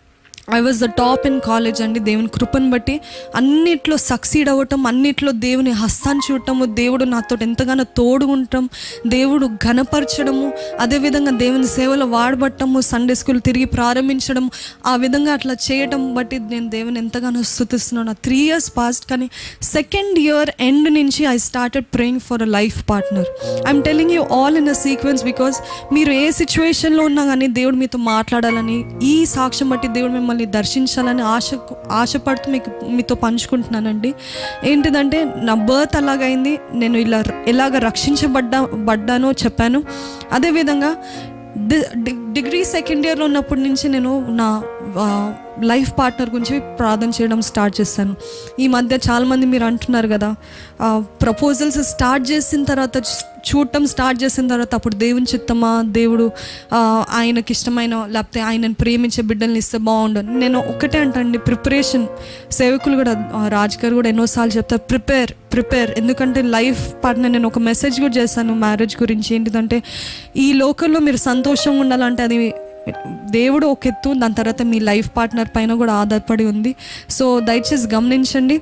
I was the top in college అండి దేవుని కృపను బట్టి అన్నిట్లో సక్సీడ్ అవ్వటం అన్నిట్లో దేవుని హస్తాన్ని చూడటము దేవుడు నాతో ఎంతగానో తోడుగుంటాం దేవుడు ఘనపరచడము అదేవిధంగా దేవుని సేవలో వాడబట్టము సండే స్కూల్ తిరిగి ప్రారంభించడం ఆ విధంగా అట్లా చేయటం బట్టి నేను దేవుని ఎంతగానో స్థుతిస్తున్నాను త్రీ ఇయర్స్ పాస్ట్ కానీ సెకండ్ ఇయర్ ఎండ్ నుంచి I started praying for a life partner I'm telling you all in a sequence because మీరు ఏ సిచ్యువేషన్లో ఉన్నా కానీ దేవుడు మీతో మాట్లాడాలని ఈ సాక్ష్యం బట్టి దేవుడు మిమ్మల్ని దర్శించాలని ఆశ ఆశపడుతూ మీకు మీతో పంచుకుంటున్నానండి ఏంటిదంటే నా బర్త్ అలాగైంది నేను ఇలా ఎలాగ రక్షించబడ్డా పడ్డానో చెప్పాను అదేవిధంగా డి డి- డిగ్రీ సెకండ్ ఇయర్లో ఉన్నప్పటి నుంచి నేను నా ఆ, లైఫ్ పార్ట్నర్ గురించి ప్రార్థన చేయడం స్టార్ట్ చేశాను ఈ మధ్య చాలామంది మీరు అంటున్నారు కదా ప్రపోజల్స్ స్టార్ట్ చేసిన తర్వాత చూ- చూడటం స్టార్ట్ చేసిన తర్వాత అప్పుడు దేవుని చిత్తమా దేవుడు ఆ, ఆయనకి ఇష్టమైన లేకపోతే ఆయనను ప్రేమించే బిడ్డల్ని ఇస్తే బాగుండు నేను ఒకటే అంటండి ప్రిపరేషన్ సేవకులు కూడా ఆ, రాజ్ గారు కూడా ఎన్నోసార్లు చెప్తారు ప్రిపేర్ ప్రిపేర్ ఎందుకంటే లైఫ్ పార్ట్నర్ నేను ఒక మెసేజ్ కూడా చేశాను మ్యారేజ్ గురించి ఏంటిదంటే ఈ లోకల్లో మీరు సంతోషంగా ఉండాలంటే అది దేవుడు ఒక ఎత్తు దాని తర్వాత మీ లైఫ్ పార్ట్నర్ పైన కూడా ఆధారపడి ఉంది సో దయచేసి గమనించండి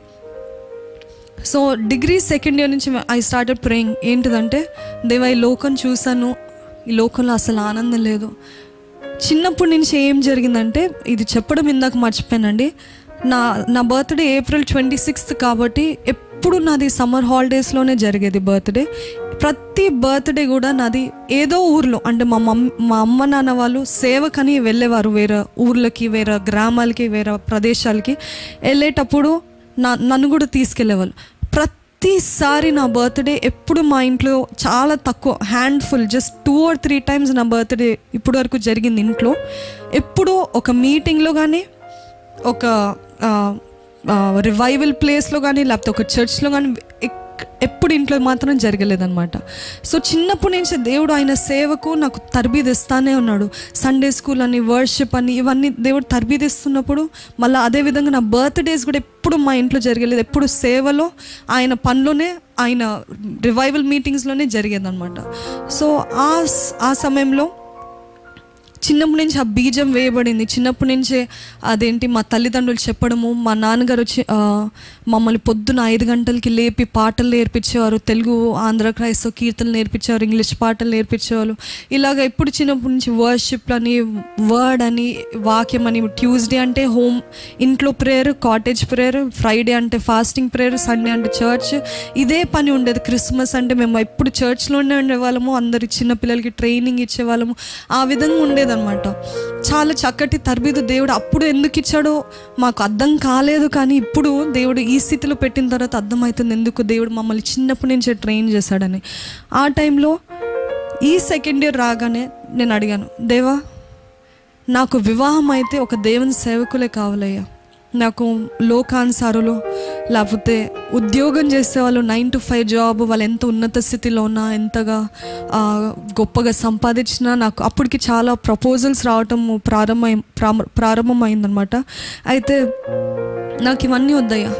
సో డిగ్రీ సెకండ్ ఇయర్ నుంచి ఐ స్టార్టెడ్ ప్రేయింగ్ ఏంటిదంటే దేవా ఈ లోకం చూశాను ఈ లోకంలో అసలు ఆనందం లేదు చిన్నప్పటి నుంచి ఏం జరిగిందంటే ఇది చెప్పడం ఇందాక మర్చిపోయానండి నా నా బర్త్డే ఏప్రిల్ ట్వంటీ సిక్స్త్ కాబట్టి ఎప్పుడు నాది సమ్మర్ హాలిడేస్లోనే జరిగేది బర్త్డే ప్రతి బర్త్డే కూడా నాది ఏదో ఊర్లో అంటే మా మమ్ మా అమ్మ నాన్న వాళ్ళు సేవకని వెళ్ళేవారు వేరే ఊర్లకి వేరే గ్రామాలకి వేరే ప్రదేశాలకి వెళ్ళేటప్పుడు నా నన్ను కూడా తీసుకెళ్ళేవాళ్ళు ప్రతిసారి నా బర్త్డే ఎప్పుడు మా ఇంట్లో చాలా తక్కువ handful just two or three times నా బర్త్డే ఇప్పటి వరకు జరిగింది ఇంట్లో ఎప్పుడు ఒక మీటింగ్లో కానీ ఒక రివైవల్ ప్లేస్లో కానీ లేకపోతే ఒక చర్చ్లో కానీ ఎప్పుడు ఇంట్లో మాత్రం జరగలేదన్నమాట సో చిన్నప్పటి నుంచి దేవుడు ఆయన సేవకు నాకు తరబీది ఇస్తానే ఉన్నాడు సండే స్కూల్ అని వర్షిప్ అని ఇవన్నీ దేవుడు తరబీది ఇస్తున్నప్పుడు మళ్ళీ అదేవిధంగా నా బర్త్డేస్ కూడా ఎప్పుడు మా ఇంట్లో జరగలేదు ఎప్పుడు సేవలో ఆయన పనిలోనే ఆయన రివైవల్ మీటింగ్స్లోనే జరిగేదన్నమాట సో ఆ స- ఆ సమయంలో చిన్నప్పటి నుంచి ఆ బీజం వేయబడింది చిన్నప్పటి నుంచే అదేంటి మా తల్లిదండ్రులు చెప్పడము మా నాన్నగారు వచ్చి ఆ, మమ్మల్ని పొద్దున ఐదు గంటలకి లేపి పాటలు నేర్పించేవారు తెలుగు ఆంధ్ర క్రైస్తవ కీర్తనలు నేర్పించేవారు ఇంగ్లీష్ పాటలు నేర్పించేవారు ఇలాగ ఎప్పుడు చిన్నప్పటి నుంచి వర్షిప్ అని వర్డ్ అని వాక్యం అని ట్యూస్డే అంటే హోమ్ ఇంట్లో ప్రేయర్ కాటేజ్ ప్రేయర్ ఫ్రైడే అంటే ఫాస్టింగ్ ప్రేయర్ సండే అంటే చర్చ్ ఇదే పని ఉండేది క్రిస్మస్ అంటే మేము ఎప్పుడు చర్చ్లోనే ఉండేవాళ్ళము అందరి చిన్నపిల్లలకి ట్రైనింగ్ ఇచ్చేవాళ్ళము ఆ విధంగా ఉండేదన్నమాట చాలా చక్కటి తరబీదు దేవుడు అప్పుడు ఎందుకు ఇచ్చాడో మాకు అర్థం కాలేదు కానీ ఇప్పుడు దేవుడు ఈ స్థితిలో పెట్టిన తర్వాత అర్థమవుతుంది ఎందుకు దేవుడు మమ్మల్ని చిన్నప్పటి నుంచే ట్రైన్ చేశాడని ఆ టైంలో ఈ సెకండ్ ఇయర్ రాగానే నేను అడిగాను దేవా నాకు వివాహం అయితే ఒక దేవుని సేవకులే కావాలయ్యా నాకు లోకానుసారులు లేకపోతే ఉద్యోగం చేసే వాళ్ళు నైన్ టు ఫైవ్ జాబ్ వాళ్ళు ఎంత ఉన్నత స్థితిలో ఉన్నా ఎంతగా ఆ, గొప్పగా సంపాదించినా నాకు అప్పటికి చాలా ప్రపోజల్స్ రావటం ప్రారంభమై ప్రామ- ప్రారంభమైందనమాట అయితే నాకు ఇవన్నీ వద్దయ్యా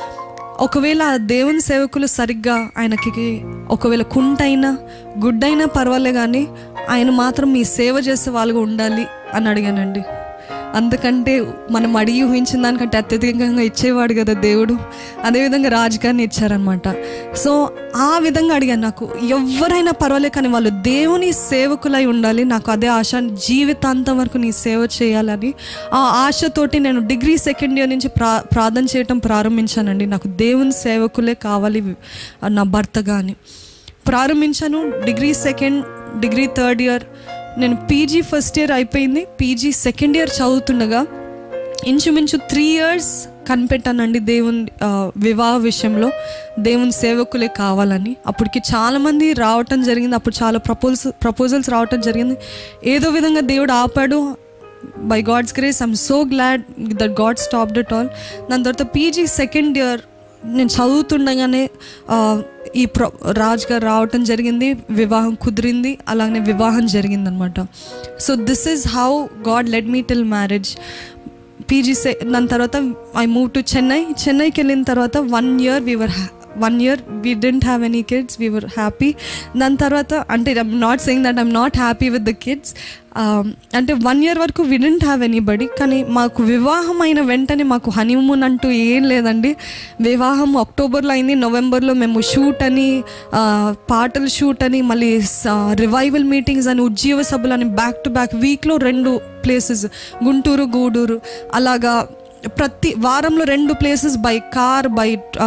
ఒకవేళ ఆ దేవుని సేవకులు సరిగ్గా ఆయనకి ఒకవేళ కుంటైనా గుడ్డైనా పర్వాలే కానీ ఆయన మాత్రం మీ సేవ చేసే వాళ్ళగా ఉండాలి అని అడిగానండి అందుకంటే మనం అడిగి ఊహించిన దానికంటే అత్యధికంగా ఇచ్చేవాడు కదా దేవుడు అదేవిధంగా రాజుగారిని ఇచ్చారనమాట సో ఆ విధంగా అడిగాను నాకు ఎవరైనా పర్వాలేదు కానీ వాళ్ళు దేవుని సేవకులై ఉండాలి నాకు అదే ఆశ జీవితాంతం వరకు నీ సేవ చేయాలని ఆ ఆశతోటి నేను డిగ్రీ సెకండ్ ఇయర్ నుంచి ప్రా ప్రార్థన చేయటం ప్రారంభించానండి నాకు దేవుని సేవకులే కావాలి నా భర్త కానీ ప్రారంభించాను degree second degree third year నేను పీజీ ఫస్ట్ ఇయర్ అయిపోయింది పీజీ సెకండ్ ఇయర్ చదువుతుండగా ఇంచుమించు త్రీ ఇయర్స్ కనిపెట్టానండి దేవుని ఆ, వివాహ విషయంలో దేవుని సేవకులే కావాలని అప్పటికి చాలామంది రావటం జరిగింది అప్పుడు చాలా ప్రపోజల్స్ ప్రపోజల్స్ రావటం జరిగింది ఏదో విధంగా దేవుడు ఆపాడు by God's grace I'm so glad that God stopped it all దాని తర్వాత పీజీ సెకండ్ ఇయర్ నేను చదువుతుండగానే ఆ, ఈ ప్రొ రాజ్ గారు రావటం జరిగింది వివాహం కుదిరింది అలాగనే వివాహం జరిగిందనమాట so this is how God led me till marriage PG సే దాని తర్వాత ఐ మూవ్ టు చెన్నై చెన్నైకి వెళ్ళిన తర్వాత one year we were one year we didn't have any kids we were happy దాని తర్వాత అంటే I'm not saying that I'm not happy with the kids అంటే వన్ ఇయర్ వరకు వి డెంట్ హ్యావ్ ఎనీబడి కానీ మాకు వివాహం అయిన వెంటనే మాకు హనీమూన్ అంటూ ఏం లేదండి వివాహం అక్టోబర్లో అయింది నవంబర్లో మేము షూట్ అని ఆ, పాటల షూట్ అని మళ్ళీ రివైవల్ మీటింగ్స్ అని ఉజ్జీవ సభలు అని బ్యాక్ టు బ్యాక్ వీక్లో రెండు ప్లేసెస్ గుంటూరు గూడూరు అలాగా ప్రతి వారంలో రెండు places by car by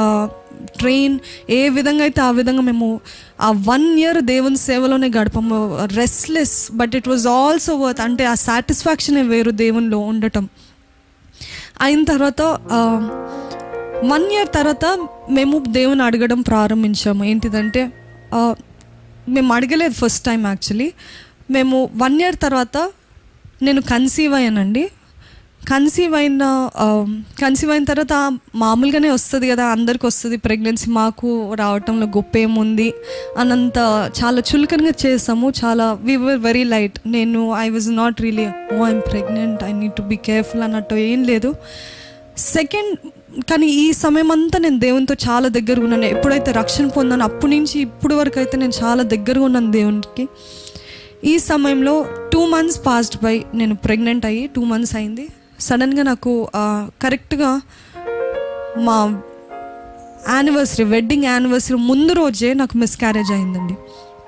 train ఏ విధంగా అయితే ఆ విధంగా మేము ఆ వన్ ఇయర్ దేవుని సేవలోనే గడపము restless but it was also worth అంటే ఆ సాటిస్ఫాక్షనే వేరు దేవునిలో ఉండటం అయిన తర్వాత వన్ ఇయర్ తర్వాత మేము దేవుని అడగడం ప్రారంభించాము ఏంటిదంటే ఆ, మేము అడగలేదు ఫస్ట్ టైం యాక్చువల్లీ మేము వన్ ఇయర్ తర్వాత నేను కన్సీవ్ అయ్యానండి కన్సీవ్ అయిన కన్సీవ్ అయిన తర్వాత మామూలుగానే వస్తుంది కదా అందరికి వస్తుంది ప్రెగ్నెన్సీ మాకు రావటంలో గొప్ప ఏముంది అనంత చాలా చులకనగా చేసాము చాలా వి వర్ వెరీ లైట్ నేను I was not really oh I'm pregnant I need to be careful అన్నట్టు ఏం లేదు సెకండ్ కానీ ఈ సమయం అంతా నేను దేవునితో చాలా దగ్గరగా ఉన్నాను ఎప్పుడైతే రక్షణ పొందానో అప్పటి నుంచి ఇప్పుడు వరకు అయితే నేను చాలా దగ్గరగా ఉన్నాను దేవునికి ఈ సమయంలో టూ మంత్స్ పాస్డ్ బై నేను ప్రెగ్నెంట్ అయ్యి టూ మంత్స్ అయింది సడన్గా నాకు ఆ, కరెక్ట్గా మా యానివర్సరీ వెడ్డింగ్ యానివర్సరీ ముందు రోజే నాకు మిస్క్యారేజ్ అయిందండి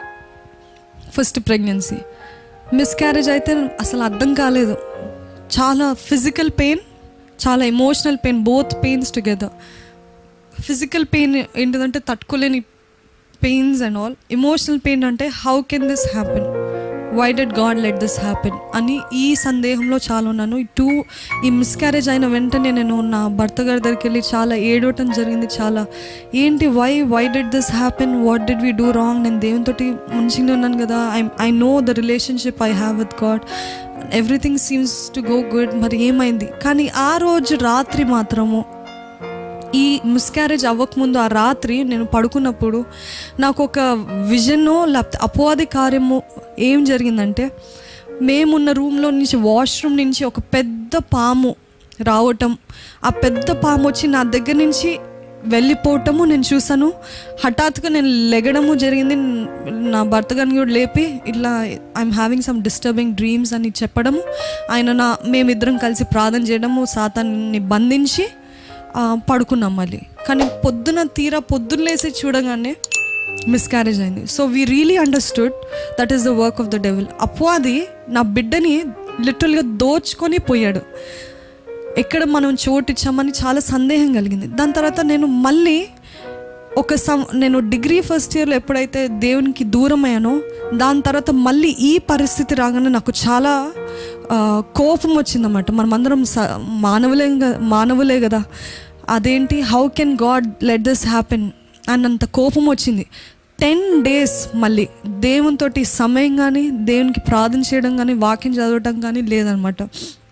ఫస్ట్ ప్రెగ్నెన్సీ మిస్క్యారేజ్ అయితే అసలు అర్థం కాలేదు చాలా ఫిజికల్ పెయిన్ చాలా emotional pain both pains together physical pain ఏంటిదంటే తట్టుకోలేని pains and all emotional pain అంటే how can this happen why did God let this happen అని ఈ సందేహంలో చాలా ఉన్నాను ఈ టూ ఈ మిస్క్యారేజ్ అయిన వెంటనే నేను నా భర్త గారి దగ్గరికి వెళ్ళి చాలా ఏడవటం జరిగింది చాలా ఏంటి why why did this happen what did we do wrong నేను దేవునితోటి మంచిగానే ఉన్నాను కదా I I know the relationship I have with God everything seems to go good మరి ఏమైంది కానీ ఆ రోజు రాత్రి మాత్రము ఈ మిస్క్యారేజ్ అవ్వకముందు ఆ రాత్రి నేను పడుకున్నప్పుడు నాకు ఒక విజనో లేకపోతే అపవాది కార్యము ఏం జరిగిందంటే మేమున్న రూమ్లో నుంచి వాష్రూమ్ నుంచి ఒక పెద్ద పాము రావటం ఆ పెద్ద పాము వచ్చి నా దగ్గర నుంచి వెళ్ళిపోవటము నేను చూసాను హఠాత్తుగా నేను లెగడము జరిగింది నా భర్త గారిని కూడా లేపి ఇట్లా I'm having some disturbing dreams అని చెప్పడము ఆయన నా మేమిద్దరం కలిసి ప్రార్థన చేయడము సాతాన్ని బంధించి ఆ, పడుకున్నాం మళ్ళీ కానీ పొద్దున తీరా పొద్దున్న లేసి చూడగానే మిస్క్యారేజ్ అయింది so we really understood that is the work of the devil అపవాది నా బిడ్డని లిటరల్గా దోచుకొని పోయాడు ఎక్కడ మనం చోటు ఇచ్చామని చాలా సందేహం కలిగింది దాని తర్వాత నేను మళ్ళీ ఒక సం నేను డిగ్రీ ఫస్ట్ ఇయర్లో ఎప్పుడైతే దేవునికి దూరం అయ్యానో దాని తర్వాత మళ్ళీ ఈ పరిస్థితి రాగానే నాకు చాలా ఆ, కోపం వచ్చిందన్నమాట మనమందరం స మానవులే గ- మానవులే కదా అదేంటి how can God let this happen అన్నంత కోపం వచ్చింది టెన్ డేస్ మళ్ళీ దేవునితోటి సమయం కానీ దేవునికి ప్రార్థన చేయడం కానీ వాక్యం చదవటం కానీ లేదనమాట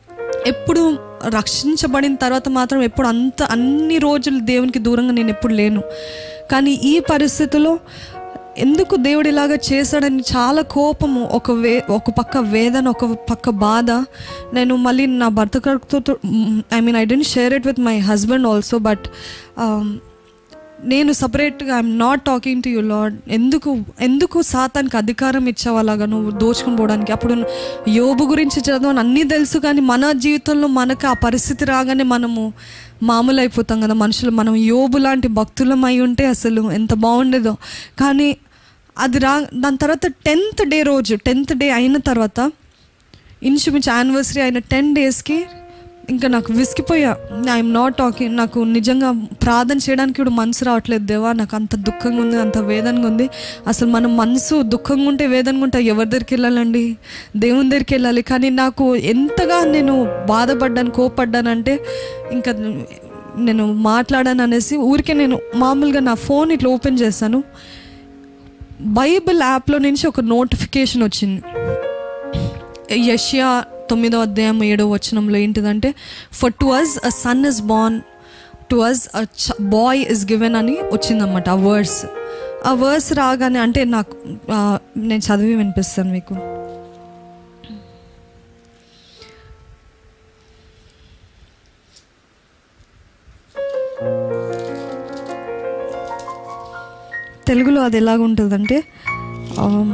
ఎప్పుడు రక్షించబడిన తర్వాత మాత్రం ఎప్పుడు అంత అన్ని రోజులు దేవునికి దూరంగా నేను ఎప్పుడు లేను కానీ ఈ పరిస్థితిలో ఎందుకు దేవుడు ఇలాగా చేశాడని చాలా కోపము ఒక వే ఒక పక్క వేదన ఒక పక్క బాధ నేను మళ్ళీ నా భర్త కడుపుతో I mean I didn't share it with my husband also but నేను సపరేట్గా I'm not talking to you Lord ఎందుకు ఎందుకు సాతానికి అధికారం ఇచ్చావు అలాగా నువ్వు దోచుకుని పోవడానికి అప్పుడు యోబు గురించి చదవని అన్నీ తెలుసు కానీ మన జీవితంలో మనకు ఆ పరిస్థితి రాగానే మనము మామూలు అయిపోతాం కదా మనుషులు మనం యోబు లాంటి భక్తులం అయి ఉంటే అసలు ఎంత బాగుండేదో కానీ అది రా దాని తర్వాత టెన్త్ డే రోజు టెన్త్ డే అయిన తర్వాత ఇంచుమించు యానివర్సరీ అయిన టెన్ డేస్కి ఇంకా నాకు విసిగిపోయా ఐఎమ్ నాట్ టాకింగ్ నాకు నిజంగా ప్రార్థన చేయడానికి కూడా మనసు రావట్లేదు దేవా నాకు అంత దుఃఖంగా ఉంది అంత వేదనగా ఉంది అసలు మన మనసు దుఃఖంగా ఉంటే వేదనగా ఉంటే ఎవరి దగ్గరికి వెళ్ళాలండి దేవుని దగ్గరికి వెళ్ళాలి కానీ నాకు ఎంతగా నేను బాధపడ్డాను కోపడ్డానంటే ఇంకా నేను మాట్లాడాను అనేసి ఊరికే నేను మామూలుగా నా ఫోన్ ఇట్లా ఓపెన్ చేశాను బైబిల్ యాప్లో నుంచి ఒక నోటిఫికేషన్ వచ్చింది యష్యా తొమ్మిదో అధ్యాయం ఏడో వచనంలో ఏంటిదంటే for to us a son is born to us a boy is given అని వచ్చిందన్నమాట ఆ వర్డ్స్ ఆ వర్డ్స్ రాగానే అంటే నాకు ఆ, నేను చదివి వినిపిస్తాను మీకు తెలుగులో అది ఎలాగుంటుందంటే ఆమ్,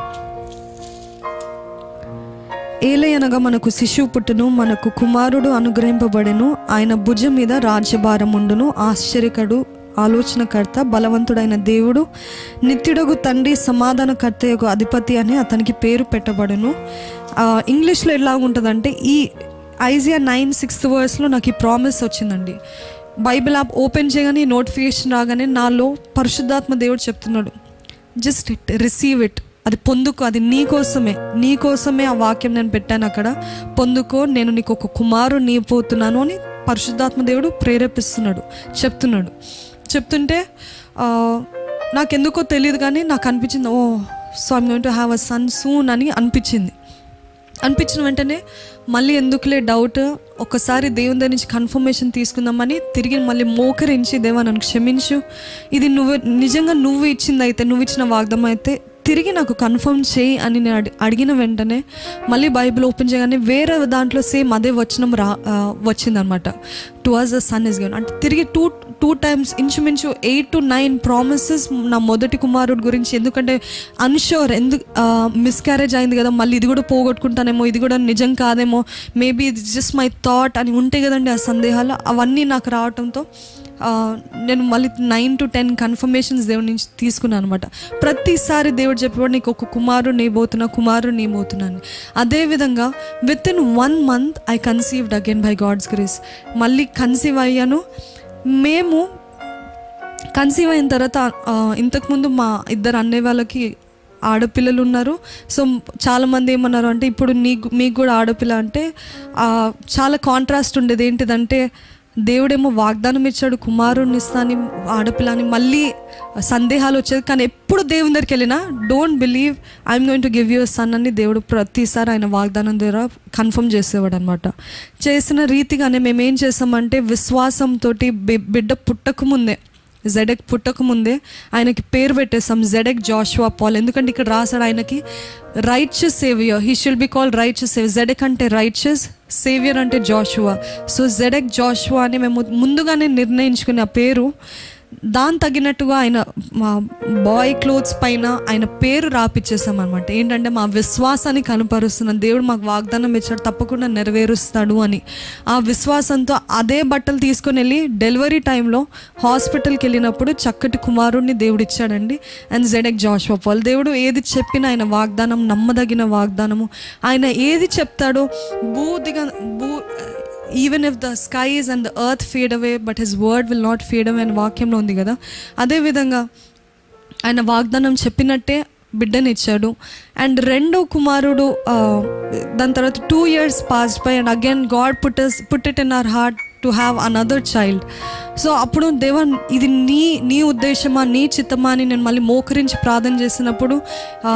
ఏలయనగా మనకు శిశువు పుట్టును మనకు కుమారుడు అనుగ్రహింపబడెను ఆయన భుజం మీద రాజ్యభారముండును ఆశ్చర్యకడు ఆలోచనకర్త బలవంతుడైన దేవుడు నిత్యుడగు తండ్రి సమాధానకర్త యొక్క అధిపతి అని అతనికి పేరు పెట్టబడును ఆ, ఇంగ్లీష్లో ఎలా ఉంటుందంటే ఈ ఐజియా నైన్ సిక్స్త్ వర్స్లో నాకు ఈ ప్రామిస్ వచ్చిందండి బైబిల్ యాప్ ఓపెన్ చేయగానే ఈ నోటిఫికేషన్ రాగానే నాలో పరిశుద్ధాత్మ దేవుడు చెప్తున్నాడు జస్ట్ ఇట్ రిసీవ్ ఇట్ అది పొందుకో అది నీ కోసమే నీ కోసమే ఆ వాక్యం నేను పెట్టాను అక్కడ పొందుకో నేను నీకు ఒక కుమారు నీ పోతున్నాను అని పరిశుద్ధాత్మ దేవుడు ప్రేరేపిస్తున్నాడు చెప్తున్నాడు చెప్తుంటే ఆ, నాకెందుకో తెలియదు కానీ నాకు అనిపించింది oh so I'm going to have a son soon అని అనిపించింది అనిపించిన వెంటనే మళ్ళీ ఎందుకులే డౌట్ ఒకసారి దేవుని దగ్గర నుంచి కన్ఫర్మేషన్ తీసుకుందామని తిరిగి మళ్ళీ మోకరించి దేవా నన్ను క్షమించు ఇది నువ్వు నిజంగా నువ్వు ఇచ్చింది అయితే నువ్వు ఇచ్చిన వాగ్దానం అయితే తిరిగి నాకు కన్ఫర్మ్ చేయి అని నేను అడి- అడిగిన వెంటనే మళ్ళీ బైబిల్ ఓపెన్ చేయగానే వేరే దాంట్లో సేమ్ అదే వచనం రా ఆ, వచ్చిందనమాట to us the son is given అంటే తిరిగి టూ టూ టైమ్స్ ఇంచుమించు ఎయిట్ టు నైన్ ప్రామిసెస్ నా మొదటి కుమారుడు గురించి ఎందుకంటే అన్షూర్ ఎందుకు మిస్క్యారేజ్ అయింది కదా మళ్ళీ ఇది కూడా పోగొట్టుకుంటానేమో ఇది కూడా నిజం కాదేమో మేబీ ఇది జస్ట్ మై థాట్ అని ఉంటాయి కదండి ఆ సందేహాలు అవన్నీ నాకు రావటంతో ఆ, నేను మళ్ళీ నైన్ టు టెన్ కన్ఫర్మేషన్స్ దేవుడి నుంచి తీసుకున్నాను అనమాట ప్రతిసారి దేవుడు చెప్పేవాడు నీకు ఒక కుమారుడు నీ పోతున్నా కుమారుడు నీ పోతున్నాను అదేవిధంగా within one month I conceived again by God's grace మళ్ళీ కన్సీవ్ అయ్యాను మేము కన్సీవ్ అయిన తర్వాత ఆ, ఇంతకుముందు మా ఇద్దరు అన్నయ్య వాళ్ళకి ఆడపిల్లలు ఉన్నారు సో చాలామంది ఏమన్నారు అంటే ఇప్పుడు నీకు మీకు కూడా ఆడపిల్ల అంటే ఆ, చాలా కాంట్రాస్ట్ ఉండేది ఏంటిదంటే దేవుడేమో వాగ్దానం ఇచ్చాడు కుమారుడిని ఇస్తాని ఆడపిల్లని మళ్ళీ సందేహాలు వచ్చేది కానీ ఎప్పుడు దేవుని దగ్గరికి వెళ్ళినా don't believe I'm going to give you son అని దేవుడు ప్రతిసారి ఆయన వాగ్దానం ద్వారా కన్ఫర్మ్ చేసేవాడు అనమాట చేసిన రీతిగానే మేము ఏం చేసామంటే విశ్వాసంతో బిడ్డ పుట్టక ముందే జెడెక్ పుట్టక ముందే ఆయనకి పేరు పెట్టేసాం జెడెక్ జాషువా పాల్ ఎందుకంటే ఇక్కడ రాశాడు ఆయనకి righteous saviour he shall be call righteous saviour Zedek అంటే రైట్షస్ సేవియర్ అంటే జాషువా సో జెడెక్ జాషువా అని మేము ముందుగానే నిర్ణయించుకునే ఆ పేరు దాని తగినట్టుగా ఆయన మా బాయ్ క్లోత్స్ పైన ఆయన పేరు రాపిచ్చేసాం అనమాట ఏంటంటే మా విశ్వాసాన్ని కనపరుస్తున్నాం దేవుడు మాకు వాగ్దానం ఇచ్చాడు తప్పకుండా నెరవేరుస్తాడు అని ఆ విశ్వాసంతో అదే బట్టలు తీసుకొని వెళ్ళి డెలివరీ టైంలో హాస్పిటల్కి వెళ్ళినప్పుడు చక్కటి కుమారుడిని దేవుడు ఇచ్చాడండి అండ్ జెడెక్ జాషువా పాల్ దేవుడు ఏది చెప్పినా ఆయన వాగ్దానం నమ్మదగిన వాగ్దానము ఆయన ఏది చెప్తాడో బూదిగా బూ even if the skies and the earth fade away but his word will not fade away అనే వాక్యంలో ఉంది కదా అదేవిధంగా ఆయన వాగ్దానం చెప్పినట్టే బిడ్డనిచ్చాడు అండ్ రెండో కుమారుడు ఆ, దాని తర్వాత two years pass by and again God put put it in our heart to have another child so అప్పుడు దేవా ఇది నీ నీ ఉద్దేశమా నీ చిత్తమా అని నేను మళ్ళీ మోకరించి ప్రార్థన చేసినప్పుడు ఆ,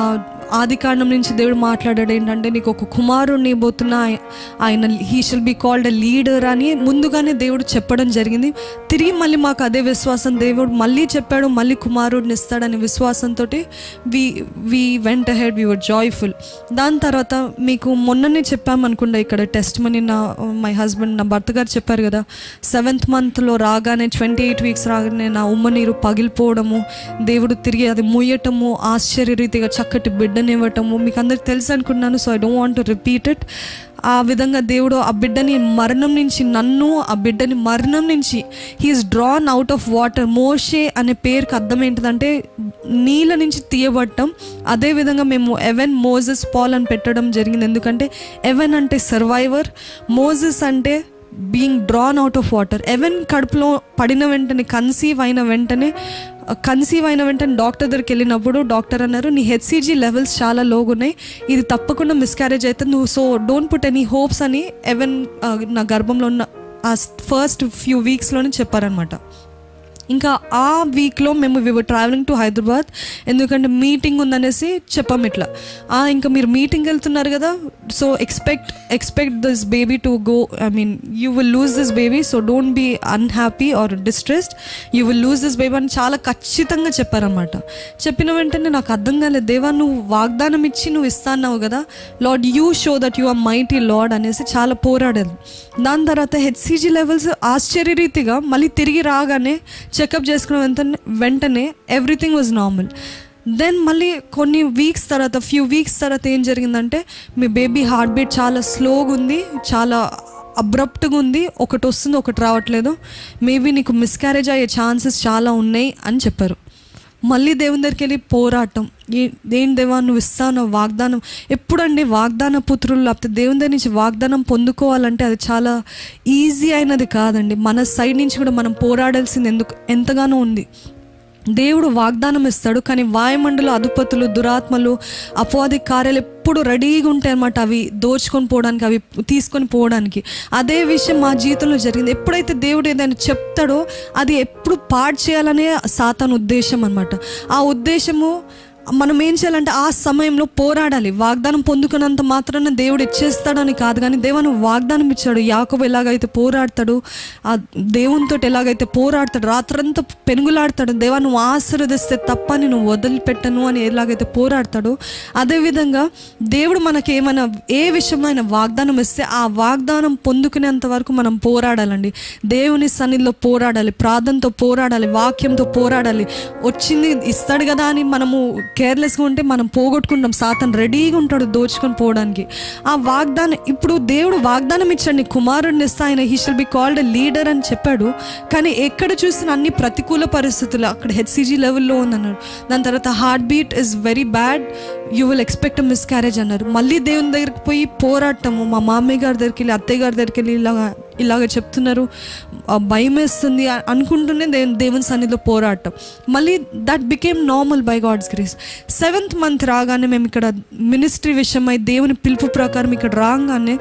ఆది కాండం నుంచి దేవుడు మాట్లాడాడు ఏంటంటే నీకు ఒక కుమారుడిని పోతున్నా ఆయన he shall be called a leader అని ముందుగానే దేవుడు చెప్పడం జరిగింది తిరిగి మళ్ళీ మాకు అదే విశ్వాసం దేవుడు మళ్ళీ చెప్పాడు మళ్ళీ కుమారుడిని ఇస్తాడనే విశ్వాసంతో వి వి వెంట హెడ్ వి వర్ జాయ్ఫుల్ దాని తర్వాత మీకు మొన్ననే చెప్పామనుకుంటా ఇక్కడ టెస్ట్ మనీ నా మై హస్బెండ్ నా భర్త గారు చెప్పారు కదా సెవెంత్ మంత్లో రాగానే ట్వంటీ ఎయిట్ వీక్స్ రాగానే నా ఉమ్మ నీరు పగిలిపోవడము దేవుడు తిరిగి అది ముయ్యటము ఆశ్చర్యరీతిగా చక్కటి బిడ్డనివ్వటము మీకు అందరికి తెలుసు అనుకున్నాను so I don't want to repeat it ఆ విధంగా దేవుడు ఆ బిడ్డని మరణం నుంచి నన్ను ఆ బిడ్డని మరణం నుంచి he is drawn out of water మోషే అనే పేరుకి అర్థం ఏంటిదంటే నీళ్ళ నుంచి తీయబడటం అదేవిధంగా మేము ఎవెన్ మోజెస్ పాల్ అని పెట్టడం జరిగింది ఎందుకంటే ఎవెన్ అంటే సర్వైవర్ మోజెస్ అంటే being drawn out of water even కడుపులో పడిన వెంటనే కన్సీవ్ అయిన వెంటనే కన్సీవ్ అయిన వెంటనే డాక్టర్ దగ్గరికి వెళ్ళినప్పుడు డాక్టర్ అన్నారు నీ హెచ్సిజీ లెవెల్స్ చాలా లోగా ఉన్నాయి ఇది తప్పకుండా మిస్క్యారేజ్ అయితే నువ్వు so don't put any hopes అని ఎవెన్ నా గర్భంలో ఉన్న ఆ ఫస్ట్ ఫ్యూ వీక్స్లోనే చెప్పారనమాట ఇంకా ఆ వీక్లో మేము we were travelling to Hyderabad ఎందుకంటే మీటింగ్ ఉందనేసి చెప్పాం ఇట్లా "ఆ, ఇంకా మీరు మీటింగ్ వెళ్తున్నారు కదా so expect expect this baby to go I mean you will lose this baby so don't be unhappy or distressed you will lose this baby అని చాలా ఖచ్చితంగా చెప్పారనమాట చెప్పిన వెంటనే నాకు అర్థం కాలేదు దేవా నువ్వు వాగ్దానం ఇచ్చి నువ్వు ఇస్తాన్నావు కదా Lord you show that you are mighty Lord అనేసి చాలా పోరాడాను దాని తర్వాత హెచ్సిజీ లెవెల్స్ ఆశ్చర్యరీతిగా మళ్ళీ తిరిగి రాగానే చెకప్ చేసుకున్న వెంటనే వెంటనే ఎవ్రీథింగ్ వాజ్ నార్మల్ దెన్ మళ్ళీ కొన్ని వీక్స్ తర్వాత ఫ్యూ వీక్స్ తర్వాత ఏం జరిగిందంటే మీ బేబీ హార్ట్ బీట్ చాలా స్లోగా ఉంది చాలా అబ్రప్ట్గా ఉంది ఒకటి వస్తుంది ఒకటి రావట్లేదు మేబీ నీకు మిస్క్యారేజ్ అయ్యే ఛాన్సెస్ చాలా ఉన్నాయి అని చెప్పారు మళ్ళీ దేవుని దగ్గరికి వెళ్ళి పోరాటం ఏ- దేని దేవా నువ్వు ఇస్తాను వాగ్దానం ఎప్పుడండి వాగ్దాన పుత్రులు లేకపోతే దేవుని దగ్గర నుంచి వాగ్దానం పొందుకోవాలంటే అది చాలా ఈజీ అయినది కాదండి మన సైడ్ నుంచి కూడా మనం పోరాడాల్సింది ఎందుకు ఎంతగానో ఉంది దేవుడు వాగ్దానం ఇస్తాడు కానీ వాయుమండల అధిపతులు దురాత్మలు అపవాది కార్యాలు ఎప్పుడు రెడీగా ఉంటాయి అన్నమాట అవి దోచుకొని పోవడానికి అవి తీసుకొని పోవడానికి అదే విషయం మా జీవితంలో జరిగింది ఎప్పుడైతే దేవుడు ఏదైనా చెప్తాడో అది ఎప్పుడు పాడు చేయాలనే సాతాన్ ఉద్దేశం అనమాట ఆ ఉద్దేశము మనం ఏం చేయాలంటే ఆ సమయంలో పోరాడాలి వాగ్దానం పొందుకున్నంత మాత్రాన దేవుడు ఇచ్చేస్తాడని కాదు కానీ దేవుని వాగ్దానం ఇచ్చాడు యాకోబు ఎలాగైతే పోరాడతాడు ఆ దేవునితో ఎలాగైతే పోరాడతాడు రాత్రంతా పెనుగులాడతాడు దేవా నువ్వు ఆశీర్వదిస్తే తప్ప నేను వదిలిపెట్టను అని ఎలాగైతే పోరాడతాడో అదేవిధంగా దేవుడు మనకి ఏమైనా ఏ విషయంలో ఆయన వాగ్దానం ఇస్తే ఆ వాగ్దానం పొందుకునేంత వరకు మనం పోరాడాలండి దేవుని సన్నిధిలో పోరాడాలి ప్రార్థనతో పోరాడాలి వాక్యంతో పోరాడాలి వచ్చింది ఇస్తాడు కదా అని మనము కేర్లెస్గా ఉంటే మనం పోగొట్టుకుంటాం సాతన్ రెడీగా ఉంటాడు దోచుకొని పోవడానికి ఆ వాగ్దానం ఇప్పుడు దేవుడు వాగ్దానం ఇచ్చాడు నీ కుమారుడిని ఇస్తా ఆయన he shall be called leader అని చెప్పాడు కానీ ఎక్కడ చూసిన అన్ని ప్రతికూల పరిస్థితులు అక్కడ హెచ్సిజీ లెవెల్లో ఉందన్నాడు దాని తర్వాత heart beat is very bad you will expect miscarriage అన్నారు మళ్ళీ దేవుని దగ్గరికి పోయి పోరాటము మా మామయ్య గారి దగ్గరికి వెళ్ళి అత్తయ్య గారి దగ్గరికి వెళ్ళి ఇలాగా ఇలాగ చెప్తున్నారు ఆ, భయం వేస్తుంది అ- అనుకుంటూనే దేవుని దేవుని సన్నిధిలో పోరాటం మళ్ళీ that became normal by God's grace seventh month రాగానే మేము ఇక్కడ మినిస్ట్రీ విషయమై దేవుని పిలుపు ప్రకారం ఇక్కడ రాగానే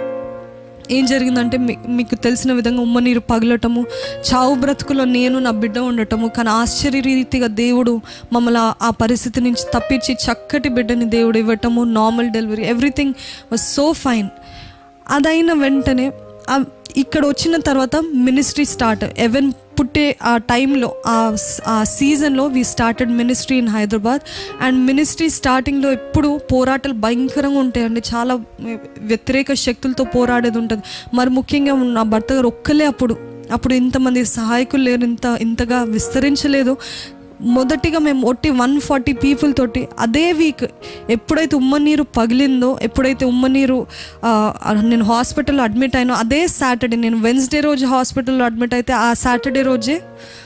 ఏం జరిగిందంటే మీ- మీకు తెలిసిన విధంగా ఉమ్మ నీరు పగలటము చావు బ్రతుకులో నేను నా బిడ్డ ఉండటము కానీ ఆశ్చర్యరీతిగా దేవుడు మమ్మల్ని ఆ- ఆ పరిస్థితి నుంచి తప్పించి చక్కటి బిడ్డని దేవుడు ఇవ్వటము normal delivery everything was so fine అదైన వెంటనే ఆ- ఇక్కడ వచ్చిన తర్వాత మినిస్ట్రీ స్టార్ట్ ఎవెన్ పుట్టే ఆ టైంలో ఆ స్- ఆ సీజన్లో we started ministry in Hyderabad and ministry స్టార్టింగ్లో ఎప్పుడు పోరాటాలు భయంకరంగా ఉంటాయండి చాలా వ్యతిరేక శక్తులతో పోరాడేది ఉంటుంది మరి ముఖ్యంగా నా భర్త గారు ఒక్కలే అప్పుడు అప్పుడు ఇంతమంది సహాయకులు లేరు ఇంత ఇంతగా విస్తరించలేదు మొదటిగా మేము ఒట్టి వన్ ఫార్టీ పీపుల్ తోటి అదే వీక్ ఎప్పుడైతే ఉమ్మ నీరు పగిలిందో ఎప్పుడైతే ఉమ్మ నీరు ఆ, నేను హాస్పిటల్లో అడ్మిట్ అయినో అదే సాటర్డే నేను వెన్స్డే రోజు హాస్పిటల్లో అడ్మిట్ అయితే ఆ సాటర్డే రోజే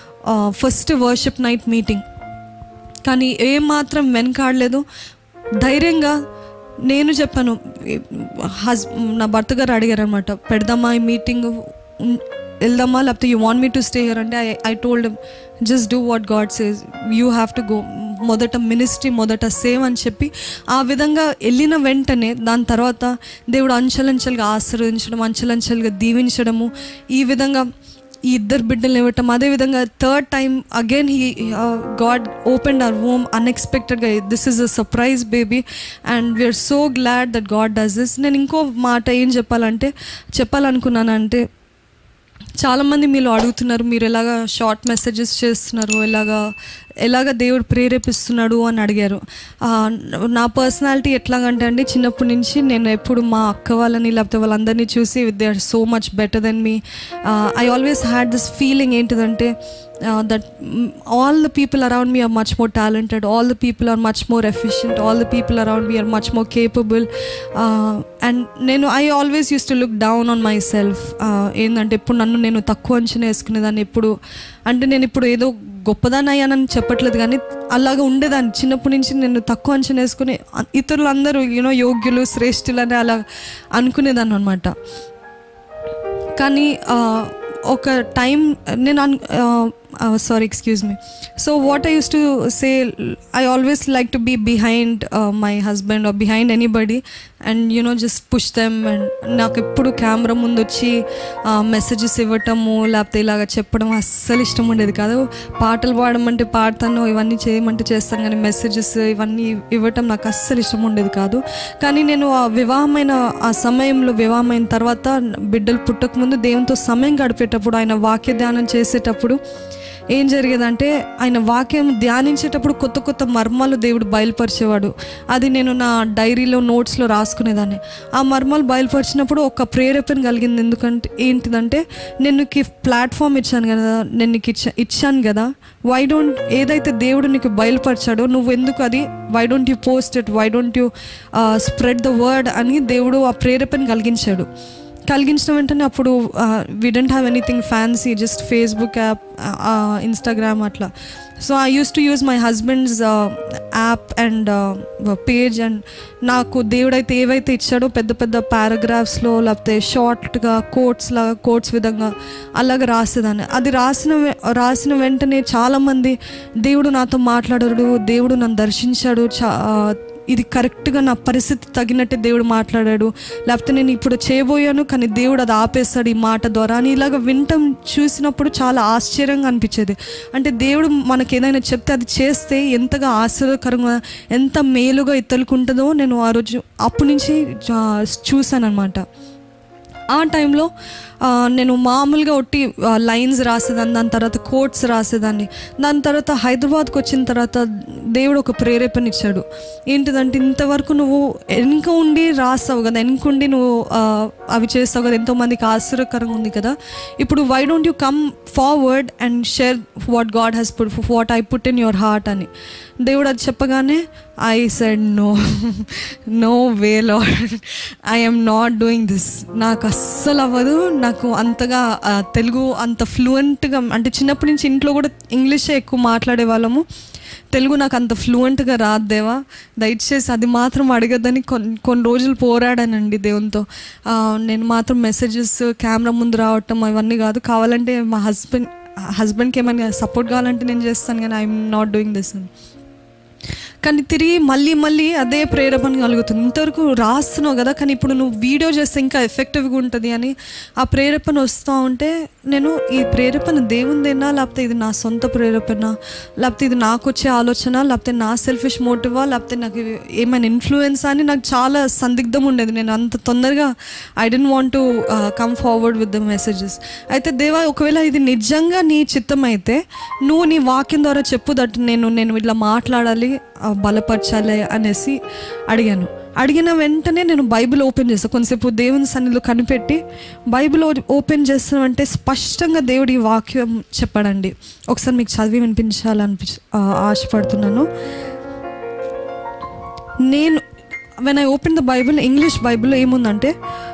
ఫస్ట్ వర్షిప్ నైట్ మీటింగ్ కానీ ఏమాత్రం వెనకాడలేదు ధైర్యంగా నేను చెప్పాను హస్ నా భర్త గారు అడిగారు అనమాట పెడదామా ఈ మీటింగ్ వెళ్దామా లేకపోతే you want me to stay here అంటే I I told just do what God says you have to go మొదట మినిస్ట్రీ మొదట సేవ్ అని చెప్పి ఆ విధంగా వెళ్ళిన వెంటనే దాని తర్వాత దేవుడు అంచెలంచెలుగా ఆశీర్వదించడం అంచెలంచెలుగా దీవించడము ఈ విధంగా ఈ ఇద్దరు బిడ్డలు ఇవ్వటం అదేవిధంగా third time again he God open our home అన్ఎక్స్పెక్టెడ్గా this is a surprise baby and we are so glad that God does this నేను ఇంకో మాట ఏం చెప్పాలంటే చెప్పాలనుకున్నానంటే చాలామంది మీరు అడుగుతున్నారు మీరు ఎలాగ షార్ట్ మెసేజెస్ చేస్తున్నారు ఎలాగా ఎలాగ దేవుడు ప్రేరేపిస్తున్నాడు అని అడిగారు ఆ, నా పర్సనాలిటీ ఎట్లాగంటే అండి చిన్నప్పటి నుంచి నేను ఎప్పుడు మా అక్క వాళ్ళని లేకపోతే వాళ్ళందరినీ చూసి they are so much better than me I always had this feeling ఏంటిదంటే that all the people around me are much more talented all the people are much more efficient all the people around me are much more capable and నేను I always used to look down on myself ఏంటంటే ఇప్పుడు నన్ను నేను తక్కువ అంచనా వేసుకునేదాన్ని ఎప్పుడు అంటే నేను ఇప్పుడు ఏదో గొప్పదాన్ని అయ్యానని చెప్పట్లేదు కానీ అలాగా ఉండేదాన్ని చిన్నప్పటి నుంచి నేను తక్కువ అంచనా వేసుకుని అ- ఇతరులందరూ యూనో యోగ్యులు శ్రేష్ఠులు అని అలా అనుకునేదాన్ని అనమాట కానీ ఆ, ఒక టైం నేను um sorry excuse me so what I use to say I always like to be behind my husband or behind anybody and you know just push them and నాకు ఎప్పుడు కెమెరా ముందు వచ్చి మెసేజెస్ ఇవ్వటము లేకపోతే ఇలాగ చెప్పడం అస్సలు ఇష్టం ఉండేది కాదు పాటలు పాడమంటే పాడతాను ఇవన్నీ చేయమంటే చేస్తాను కానీ మెసేజెస్ ఇవన్నీ ఇవ్వటం నాకు అస్సలు ఇష్టం ఉండేది కాదు కానీ నేను ఆ వివాహమైన ఆ సమయంలో వివాహమైన తర్వాత బిడ్డలు పుట్టకముందు దేవునితో సమయం గడిపేటప్పుడు ఆయన వాక్య ధ్యానం చేసేటప్పుడు ఏం జరిగేదంటే ఆయన వాక్యం ధ్యానించేటప్పుడు కొత్త కొత్త మర్మాలు దేవుడు బయలుపరిచేవాడు అది నేను నా డైరీలో నోట్స్లో రాసుకునేదాన్ని ఆ మర్మాలు బయలుపరిచినప్పుడు ఒక ప్రేరేపణ కలిగింది ఎందుకంటే ఏంటిదంటే నేను నీకు ప్లాట్ఫామ్ ఇచ్చాను కదా నేను నీకు ఇచ్చా ఇచ్చాను కదా వై డోంట్ ఏదైతే దేవుడు నీకు బయలుపరిచాడో నువ్వు ఎందుకు అది why don't you post it why don't you spread the word అని దేవుడు ఆ ప్రేరేపణ కలిగించాడు కలిగించిన వెంటనే అప్పుడు we didn't have anything fancy just Facebook app Instagram అట్లా so I use to use my husband's app and page and నాకు దేవుడైతే ఏవైతే ఇచ్చాడో పెద్ద పెద్ద పారాగ్రాఫ్స్లో లేకపోతే షార్ట్గా కోట్స్ లాగా కోట్స్ విధంగా అలాగ రాసేదాన్ని అది రాసిన వె- రాసిన వెంటనే చాలామంది దేవుడు నాతో మాట్లాడాడు దేవుడు నన్ను దర్శించాడు చా ఇది కరెక్ట్గా నా పరిస్థితి తగినట్టే దేవుడు మాట్లాడాడు లేకపోతే నేను ఇప్పుడు చేయబోయాను కానీ దేవుడు అది ఆపేస్తాడు ఈ మాట ద్వారా అని ఇలాగ వింటం చూసినప్పుడు చాలా ఆశ్చర్యంగా అనిపించేది అంటే దేవుడు మనకి ఏదైనా చెప్తే అది చేస్తే ఎంతగా ఆశ్చర్యకరంగా ఎంత మేలుగా ఇతరులకు ఉంటుందో నేను ఆ రోజు అప్పటి నుంచి చూశాను అనమాట ఆ టైంలో ఆ, నేను మామూలుగా ఒట్టి లైన్స్ రాసేదాన్ని దాని తర్వాత కోట్స్ రాసేదాన్ని దాని తర్వాత హైదరాబాద్కి వచ్చిన తర్వాత దేవుడు ఒక ప్రేరేపణ ఇచ్చాడు ఏంటిదంటే ఇంతవరకు నువ్వు వెనుక ఉండి రాస్తావు కదా వెనుక ఉండి నువ్వు ఆ, అవి చేస్తావు కదా ఎంతోమందికి ఆశ్చర్యకరంగా ఉంది కదా ఇప్పుడు why don't you come forward and share what God has put what I put in your heart అని దేవుడు అది చెప్పగానే I said no no way Lord I'm not doing this నాకు అస్సలు అవ్వదు నాకు అంతగా ఆ, తెలుగు అంత ఫ్లూయెంట్గా అంటే చిన్నప్పటి నుంచి ఇంట్లో కూడా ఇంగ్లీషే ఎక్కువ మాట్లాడే వాళ్ళము తెలుగు నాకు అంత ఫ్లూయెంట్గా రాదు దేవా దయచేసి అది మాత్రం అడగద్దని కొన్ని కొన్ని రోజులు పోరాడానండి దేవునితో ఆ, నేను మాత్రం మెసేజెస్ కెమెరా ముందు రావటం అవన్నీ కాదు కావాలంటే మా హస్బెండ్ హస్బెండ్కి ఏమైనా సపోర్ట్ కావాలంటే నేను చేస్తాను కానీ ఐఎమ్ నాట్ డూయింగ్ దిస్ అని కానీ తిరిగి మళ్ళీ మళ్ళీ అదే ప్రేరేపణ కలుగుతుంది ఇంతవరకు రాస్తున్నావు కదా కానీ ఇప్పుడు నువ్వు వీడియో చేస్తే ఇంకా ఎఫెక్టివ్గా ఉంటుంది అని ఆ ప్రేరేపణ వస్తూ ఉంటే నేను ఈ ప్రేరేపణ దేవుందేనా లేకపోతే ఇది నా సొంత ప్రేరేపణ లేకపోతే ఇది నాకు వచ్చే ఆలోచన లేకపోతే నా సెల్ఫిష్ మోటివా లేకపోతే నాకు ఇవి ఏమైనా ఇన్ఫ్లుయెన్స్ అని నాకు చాలా సందిగ్ధం ఉండేది నేను అంత తొందరగా I didn't want to come forward with the messages అయితే దేవా ఒకవేళ ఇది నిజంగా నీ చిత్తం అయితే నువ్వు నీ వాక్యం ద్వారా చెప్పు దట్ నేను నేను ఇట్లా మాట్లాడాలి ఆ, బలపరచాలి అనేసి అడిగాను అడిగిన వెంటనే నేను బైబిల్ ఓపెన్ చేస్తాను కొంతసేపు దేవుని సన్నిధిలో కనిపెట్టి బైబిల్ ఓ- ఓపెన్ చేస్తామంటే స్పష్టంగా దేవుడి వాక్యం చెప్పాడండి ఒకసారి మీకు చదివి వినిపించాలనిపి ఆ, ఆశపడుతున్నాను నేను when I open the Bible English Bible ఏముందంటే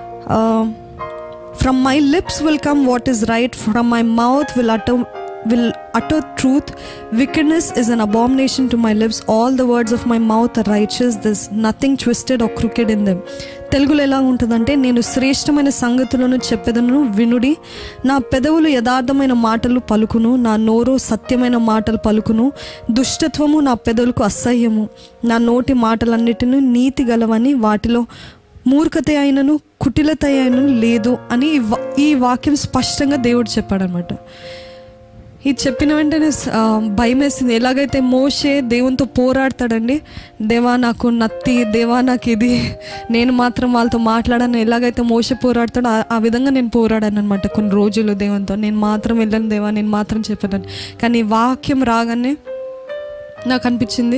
from my lips will come what is right from my mouth will utter will utter truth wickedness is an abomination to my lips all the words of my mouth are righteous this nothing twisted or crooked in them తెలుగులో ఎలా ఉంటుందంటే నేను శ్రేష్టమైన సంగతులను చెప్పెదను వినుడి నా పెదవులు యథార్థమైన మాటలు పలుకును నా నోరు సత్యమైన మాటలు పలుకును దుష్టత్వము నా పెదవులకు అసహ్యము నా నోటి మాటలన్నిటిని నీతి గలవని వాటిలో మూర్ఖత అయినను కుటిలత అయినను లేదు అని ఈ వ- ఈ వాక్యం స్పష్టంగా దేవుడు చెప్పాడనమాట ఇది చెప్పిన వెంటనే ఆ, భయం వేసింది ఎలాగైతే మోషే దేవునితో పోరాడతాడండి దేవా నాకు నత్తి దేవా నాకు ఇది నేను మాత్రం వాళ్ళతో మాట్లాడాను ఎలాగైతే మోసే పోరాడతాడో ఆ- ఆ విధంగా నేను పోరాడాను అనమాట కొన్ని రోజులు దేవునితో నేను మాత్రం వెళ్ళను దేవా నేను మాత్రం చెప్పాను కానీ ఈ వాక్యం రాగానే నాకు అనిపించింది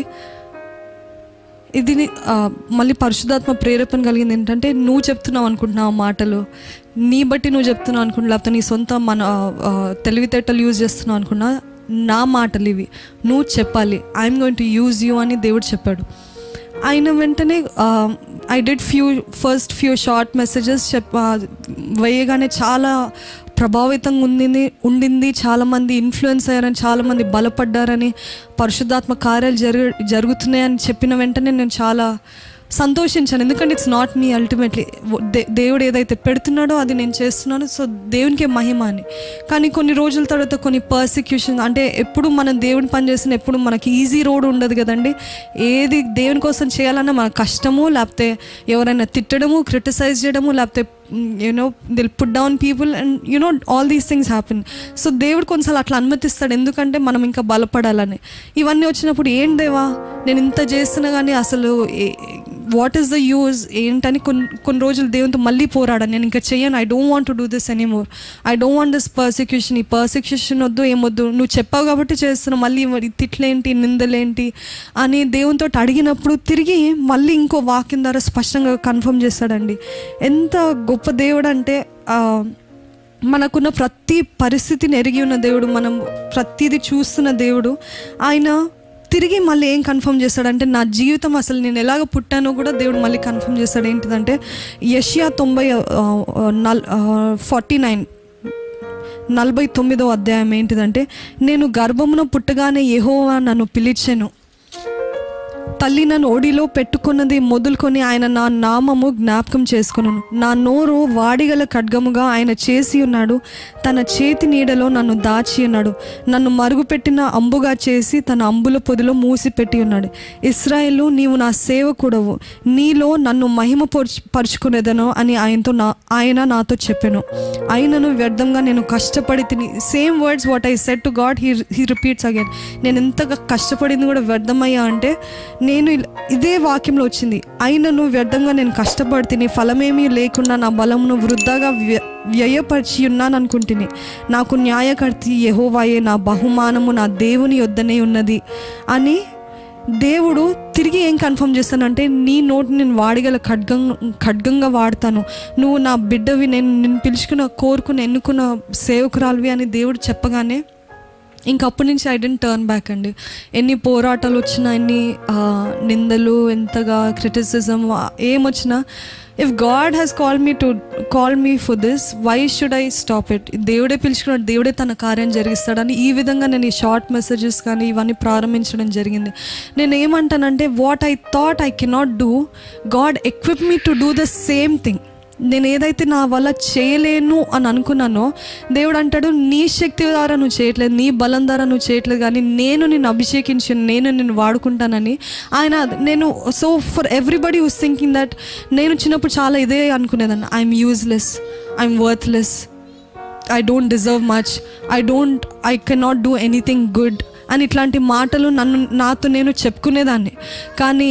ఇది ని- ఆ, మళ్ళీ పరిశుధాత్మ ప్రేరేపణ కలిగింది ఏంటంటే నువ్వు చెప్తున్నావు అనుకుంటున్నావు ఆ మాటలు నీ బట్టి నువ్వు చెప్తున్నావు అనుకుంటున్నా లేకపోతే నీ సొంత మన ఆ, ఆ, తెలివితేటలు యూజ్ చేస్తున్నావు అనుకున్నా నా మాటలు ఇవి నువ్వు చెప్పాలి I'm going to use you అని దేవుడు చెప్పాడు ఆయన వెంటనే I did few first few short messages చెప్ప వేయగానే చాలా ప్రభావితంగా ఉండింది ఉండింది చాలామంది ఇన్ఫ్లుయెన్స్ అయ్యారని చాలామంది బలపడ్డారని పరిశుద్ధాత్మ కార్యాలు జరుగు జరుగుతున్నాయని చెప్పిన వెంటనే నేను చాలా సంతోషించాను ఎందుకంటే ఇట్స్ నాట్ మీ అల్టిమేట్లీ దేవుడు ఏదైతే పెడుతున్నాడో అది నేను చేస్తున్నాను సో దేవునికే మహిమ అని కానీ కొన్ని రోజుల తర్వాత కొన్ని పర్సిక్యూషన్ అంటే ఎప్పుడు మనం దేవుని పని చేసిన ఎప్పుడు మనకి ఈజీ రోడ్ ఉండదు కదండి ఏది దేవుని కోసం చేయాలన్నా మన కష్టము లేకపోతే ఎవరైనా తిట్టడము క్రిటిసైజ్ చేయడము లేకపోతే you know they'll put down people and you know all these things happen so దేవుడు కొన్నిసార్లు అట్లా అనుమతిస్తాడు ఎందుకంటే మనం ఇంకా బలపడాలని ఇవన్నీ వచ్చినప్పుడు ఏం దేవా నేను ఇంత చేస్తున్నా కానీ అసలు వాట్ ఈస్ ద యూజ్ ఏంటని కొన్ని కొన్ని రోజులు దేవునితో మళ్ళీ పోరాడాను నేను ఇంకా చెయ్యను I don't want to do this anymore I don't want this persecution ఈ పర్సిక్యూషన్ వద్దు ఏమొద్దు నువ్వు చెప్పావు కాబట్టి చేస్తున్నావు మళ్ళీ మరి తిట్లేంటి నిందలేంటి అని దేవునితో అడిగినప్పుడు తిరిగి మళ్ళీ ఇంకో వాక్యం ద్వారా స్పష్టంగా కన్ఫర్మ్ చేస్తాడండి ఎంత గొప్ప దేవుడు అంటే ఆ, మనకున్న ప్రతి పరిస్థితిని ఎరిగి ఉన్న దేవుడు మనం ప్రతిదీ చూస్తున్న దేవుడు ఆయన తిరిగి మళ్ళీ ఏం కన్ఫర్మ్ చేస్తాడంటే నా జీవితం అసలు నేను ఎలాగ పుట్టానో కూడా దేవుడు మళ్ళీ కన్ఫర్మ్ చేస్తాడు ఏంటిదంటే యషియా తొంభై నల్ ఫార్టీ నైన్ నలభై తొమ్మిదో అధ్యాయం ఏంటిదంటే నేను గర్భమున పుట్టగానే యెహోవా నన్ను పిలిచెను తల్లి నన్ను ఒడిలో పెట్టుకున్నది మొదలుకొని ఆయన నా నామము జ్ఞాపకం చేసుకున్నాను నా నోరు వాడిగల ఖడ్గముగా ఆయన చేసి ఉన్నాడు తన చేతి నీడలో నన్ను దాచి ఉన్నాడు నన్ను మరుగుపెట్టిన అంబుగా చేసి తన అంబుల పొదిలో మూసి పెట్టి ఉన్నాడు ఇస్రాయేలు నీవు నా సేవకుడవు నీలో నన్ను మహిమ పరుచు పరుచుకునేదను అని ఆయనతో నా ఆయన నాతో చెప్పాను ఆయనను వ్యర్థంగా నేను కష్టపడి తిని same words what I said to God he he repeats again నేను ఎంతగా కష్టపడింది కూడా వ్యర్థమయ్యా అంటే నేను ఇల్- ఇదే వాక్యంలో వచ్చింది అయినను వ్యర్థంగా నేను కష్టపడి తిని ఫలమేమీ లేకుండా నా బలమును వృద్ధాగా వ్య వ్యయపరిచి ఉన్నాను అనుకుంటుని నాకు న్యాయకర్తి యెహోవాయే నా బహుమానము నా దేవుని యొద్దనే ఉన్నది అని దేవుడు తిరిగి ఏం కన్ఫర్మ్ చేస్తానంటే నీ నోటి నేను వాడగల ఖడ్గం ఖడ్గంగా వాడతాను నువ్వు నా బిడ్డవి నేను నిన్ను పిలుచుకున్న కోరుకుని ఎన్నుకున్న సేవకురాలివి అని దేవుడు చెప్పగానే ఇంక అప్పటి నుంచి ఐ డెంట్ టర్న్ బ్యాక్ అండి ఎన్ని పోరాటాలు వచ్చినా ఎన్ని ఆ, నిందలు ఎంతగా క్రిటిసిజం ఏమొచ్చినా if God has call me to call me for this why should I stop it దేవుడే పిలుచుకున్నాడు దేవుడే తన కార్యం జరిగిస్తాడని ఈ విధంగా నేను ఈ షార్ట్ మెసేజెస్ కానీ ఇవన్నీ ప్రారంభించడం జరిగింది నేను ఏమంటానంటే what I thought I cannot do God equip me to do the same thing నేను ఏదైతే నా వల్ల చేయలేను అని అనుకున్నానో దేవుడు అంటాడు నీ శక్తి ద్వారా నువ్వు చేయట్లేదు నీ బలం ద్వారా నువ్వు చేయట్లేదు కానీ నేను నిన్ను అభిషేకించి నేను నిన్ను వాడుకుంటానని ఆయన నేను so for everybody who's thinking that నేను చిన్నప్పుడు చాలా ఇదే అనుకునేదాన్ని I'm useless I'm worthless I don't deserve much I don't I cannot do anything good అని ఇట్లాంటి మాటలు నన్ను నాతో నేను చెప్పుకునేదాన్ని కానీ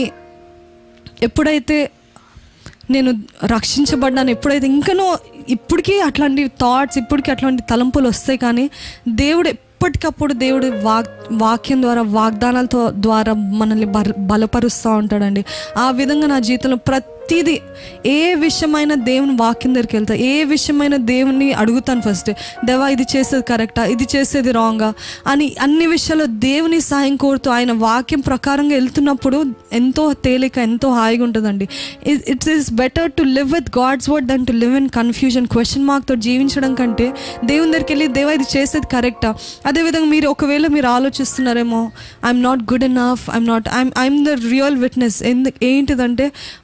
ఎప్పుడైతే నేను రక్షించబడ్డాను ఎప్పుడైతే ఇంకనో ఇప్పటికీ అట్లాంటి థాట్స్ ఇప్పటికీ అట్లాంటి తలంపులు వస్తాయి కానీ దేవుడు ఎప్పటికప్పుడు దేవుడు వాక్ వాక్యం ద్వారా వాగ్దానాలతో ద్వారా మనల్ని బల బలపరుస్తూ ఉంటాడండి ఆ విధంగా నా జీవితంలో ప్రతిదీ ఏ విషయమైన దేవుని వాక్యం దగ్గరికి వెళ్తా ఏ విషయమైన దేవుని అడుగుతాను ఫస్ట్ దేవా ఇది చేసేది కరెక్టా ఇది చేసేది రాంగా అని అన్ని విషయాల్లో దేవుని సాయం కోరుతూ ఆయన వాక్యం ప్రకారంగా వెళ్తున్నప్పుడు ఎంతో తేలిక ఎంతో హాయిగా ఉంటుందండి it's is better to live with God's word than to live in confusion question మార్క్తో జీవించడం కంటే దేవుని దగ్గరికి వెళ్ళి దేవా ఇది చేసేది కరెక్టా అదేవిధంగా మీరు ఒకవేళ మీరు ఆలోచిస్తున్నారేమో I'm not good enough I'm not I'm I'm the real witness ఎందు ఏంటిదంటే బలహీన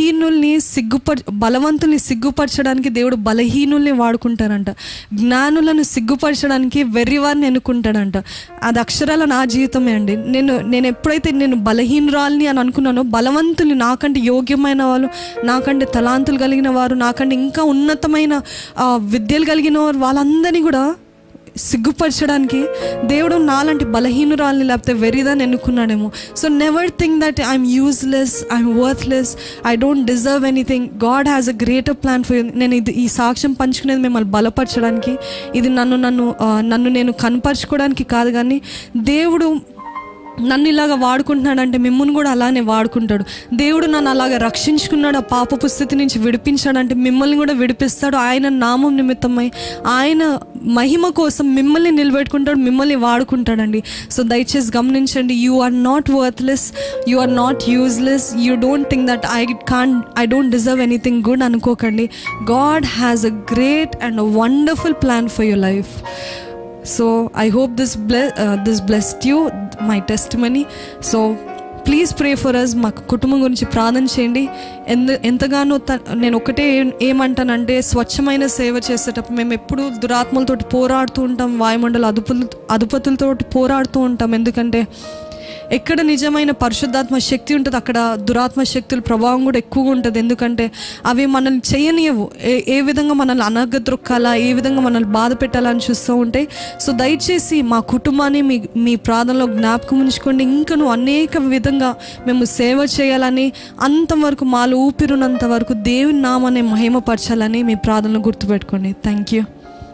బలహీనుల్ని సిగ్గుపర బలవంతుల్ని సిగ్గుపరచడానికి దేవుడు బలహీనుల్ని వాడుకుంటారంట జ్ఞానులను సిగ్గుపరచడానికి వెర్రివారిని ఎన్నుకుంటాడంట అది అక్షరాల నా జీవితమే అండి నేను నేను ఎప్పుడైతే నేను బలహీనురాల్ని అని అనుకున్నానో బలవంతులు నాకంటే యోగ్యమైన వాళ్ళు నాకంటే తలాంతులు కలిగిన వారు నాకంటే ఇంకా ఉన్నతమైన ఆ, విద్యలు కలిగిన వారు వాళ్ళందరినీ కూడా సిగ్గుపరచడానికి దేవుడు నాలాంటి బలహీనురాల్ని లేకపోతే వెరీదాన్ని ఎన్నుకున్నాడేమో so never think that I'm useless I'm worthless I don't deserve anything God has a greater plan for నేను ఇది ఈ సాక్ష్యం పంచుకునేది మిమ్మల్ని బలపరచడానికి ఇది నన్ను నన్ను ఆ, నన్ను నేను కనపరచుకోవడానికి కాదు కానీ దేవుడు నన్ను ఇలాగ వాడుకుంటున్నాడంటే మిమ్మల్ని కూడా అలానే వాడుకుంటాడు దేవుడు నన్ను అలాగ రక్షించుకున్నాడు ఆ పాపపు స్థితి నుంచి విడిపించాడంటే మిమ్మల్ని కూడా విడిపిస్తాడు ఆయన నామం నిమిత్తమై ఆయన మహిమ కోసం మిమ్మల్ని నిలబెట్టుకుంటాడు మిమ్మల్ని వాడుకుంటాడండి సో దయచేసి గమనించండి you are not worthless you are not useless you don't think that I can I don't deserve anything good అనుకోకండి God has a great and wonderful plan for your life so I hope this బ్లె this blessed you my testimony so please pray for us మా కుటుంబం గురించి ప్రార్థన చేయండి ఎందు ఎంతగానో త నేను ఒకటే ఏం- ఏమంటానంటే స్వచ్ఛమైన సేవ చేసేటప్పుడు మేము ఎప్పుడు దురాత్మలతోటి పోరాడుతూ ఉంటాం వాయుమండల అదుపులు అదుపతులతోటి పోరాడుతూ ఉంటాం ఎందుకంటే ఎక్కడ నిజమైన పరిశుద్ధాత్మ శక్తి ఉంటుంది అక్కడ దురాత్మ శక్తుల ప్రభావం కూడా ఎక్కువగా ఉంటుంది ఎందుకంటే అవి మనల్ని చేయనియవు ఏ ఏ విధంగా మనల్ని అనగద్రొక్కాలా ఏ విధంగా మనల్ని బాధ పెట్టాలని చూస్తూ ఉంటాయి సో దయచేసి మా కుటుంబాన్ని మీ మీ ప్రార్థనలో జ్ఞాపకం ఉంచుకోండి ఇంకను అనేక విధంగా మేము సేవ చేయాలని అంతవరకు మాలో ఊపిరినంత వరకు దేవుని నామాన్ని మహిమపరచాలని మీ ప్రార్థనలో గుర్తుపెట్టుకోండి thank you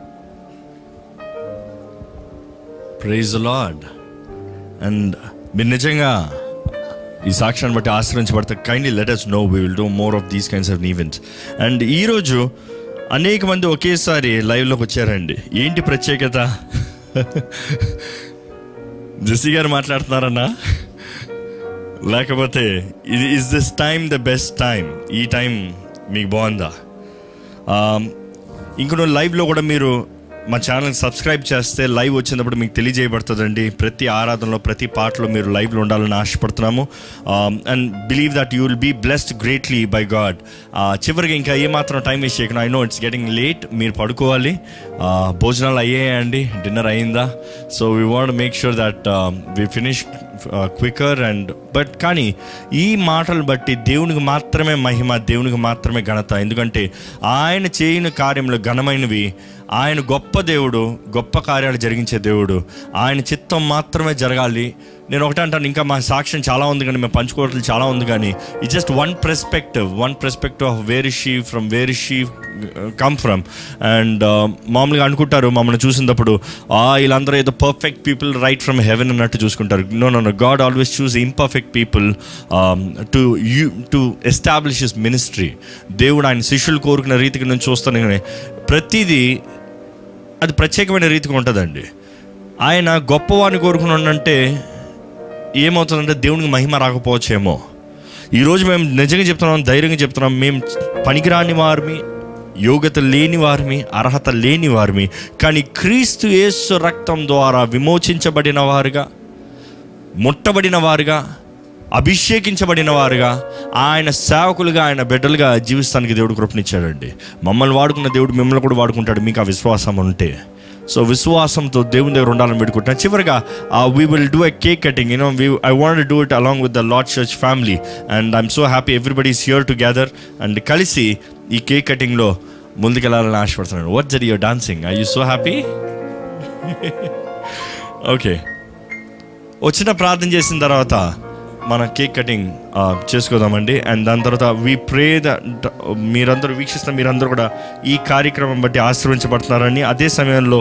praise Lord and మీరు నిజంగా ఈ సాక్ష్యాన్ని బట్టి ఆశ్రయించబడితే kindly let us know we will do more of these kinds of events and ఈరోజు అనేక మంది ఒకేసారి లైవ్లోకి వచ్చారండి ఏంటి ప్రత్యేకత జెస్సీ గారు మాట్లాడుతున్నారన్నా లేకపోతే ఇది is this time the best time ఈ టైం మీకు బాగుందా ఇంకొన లైవ్లో కూడా మీరు మా ఛానల్ సబ్స్క్రైబ్ చేస్తే లైవ్ వచ్చినప్పుడు మీకు తెలియజేయబడుతుందండి ప్రతి ఆరాధనలో ప్రతి పాటలో మీరు లైవ్లో ఉండాలని ఆశపడుతున్నాము and believe that you will be blessed greatly by God చివరికి ఇంకా ఏమాత్రం టైం వేస్ట్ చేయకుండా I know it's getting late మీరు పడుకోవాలి Uh, భోజనాలు అయ్యాయండి డిన్నర్ అయిందా so we want make sure that we finish quicker and but కానీ ఈ మాటలు బట్టి దేవునికి మాత్రమే మహిమ దేవునికి మాత్రమే ఘనత ఎందుకంటే ఆయన చేయని కార్యములు ఘనమైనవి ఆయన గొప్ప దేవుడు గొప్ప కార్యాలు జరిగించే దేవుడు ఆయన చిత్తం మాత్రమే జరగాలి నేను ఒకటే అంటాను ఇంకా మా సాక్ష్యం చాలా ఉంది కానీ మేము పంచుకోవట్లు చాలా ఉంది కానీ it just one perspective one perspective of where she from where she come from and మామూలుగా అనుకుంటారు మమ్మల్ని చూసినప్పుడు ఆ వీళ్ళందరూ ఏదో perfect people right from heaven అన్నట్టు చూసుకుంటారు no no no God always choose imperfect people to you to establish his ministry దేవుడు ఆయన శిష్యులు కోరుకున్న రీతికి నేను చూస్తాను కానీ ప్రతిదీ అది ప్రత్యేకమైన రీతిగా ఉంటుందండి ఆయన గొప్పవాడిని కోరుకున్నాడంటే ఏమవుతుందంటే దేవునికి మహిమ రాకపోవచ్చేమో ఈరోజు మేము నిజంగా చెప్తున్నాం ధైర్యంగా చెప్తున్నాం మేము పనికిరాని వారిమి యోగ్యత లేని వారిమి అర్హత లేని వారిమి కానీ క్రీస్తు యేసు రక్తం ద్వారా విమోచించబడిన వారుగా ముట్టబడిన వారుగా అభిషేకించబడిన వారుగా ఆయన సేవకులుగా ఆయన బిడ్డలుగా జీవిస్తానికి దేవుడు కృపనిచ్చాడండి మమ్మల్ని వాడుకున్న దేవుడు మిమ్మల్ని కూడా వాడుకుంటాడు మీకు ఆ విశ్వాసం ఉంటే సో విశ్వాసంతో దేవుని దగ్గర ఉండాలని పెట్టుకుంటున్నాను చివరిగా we will do a cake cutting you know we I want do it along with the Lord church family and I'm so happy everybody is here together and కలిసి ఈ కేక్ కటింగ్లో ముందుకెళ్ళాలని ఆశపడుతున్నాను వాట్ జర్ your dancing I you so happy okay వచ్చిన ప్రార్థన చేసిన తర్వాత మన కేక్ కటింగ్ చేసుకోదామండి అండ్ దాని తర్వాత వీ ప్రే ద మీరందరూ వీక్షిస్తున్న మీరందరూ కూడా ఈ కార్యక్రమం బట్టి ఆశ్రయించబడుతున్నారని అదే సమయంలో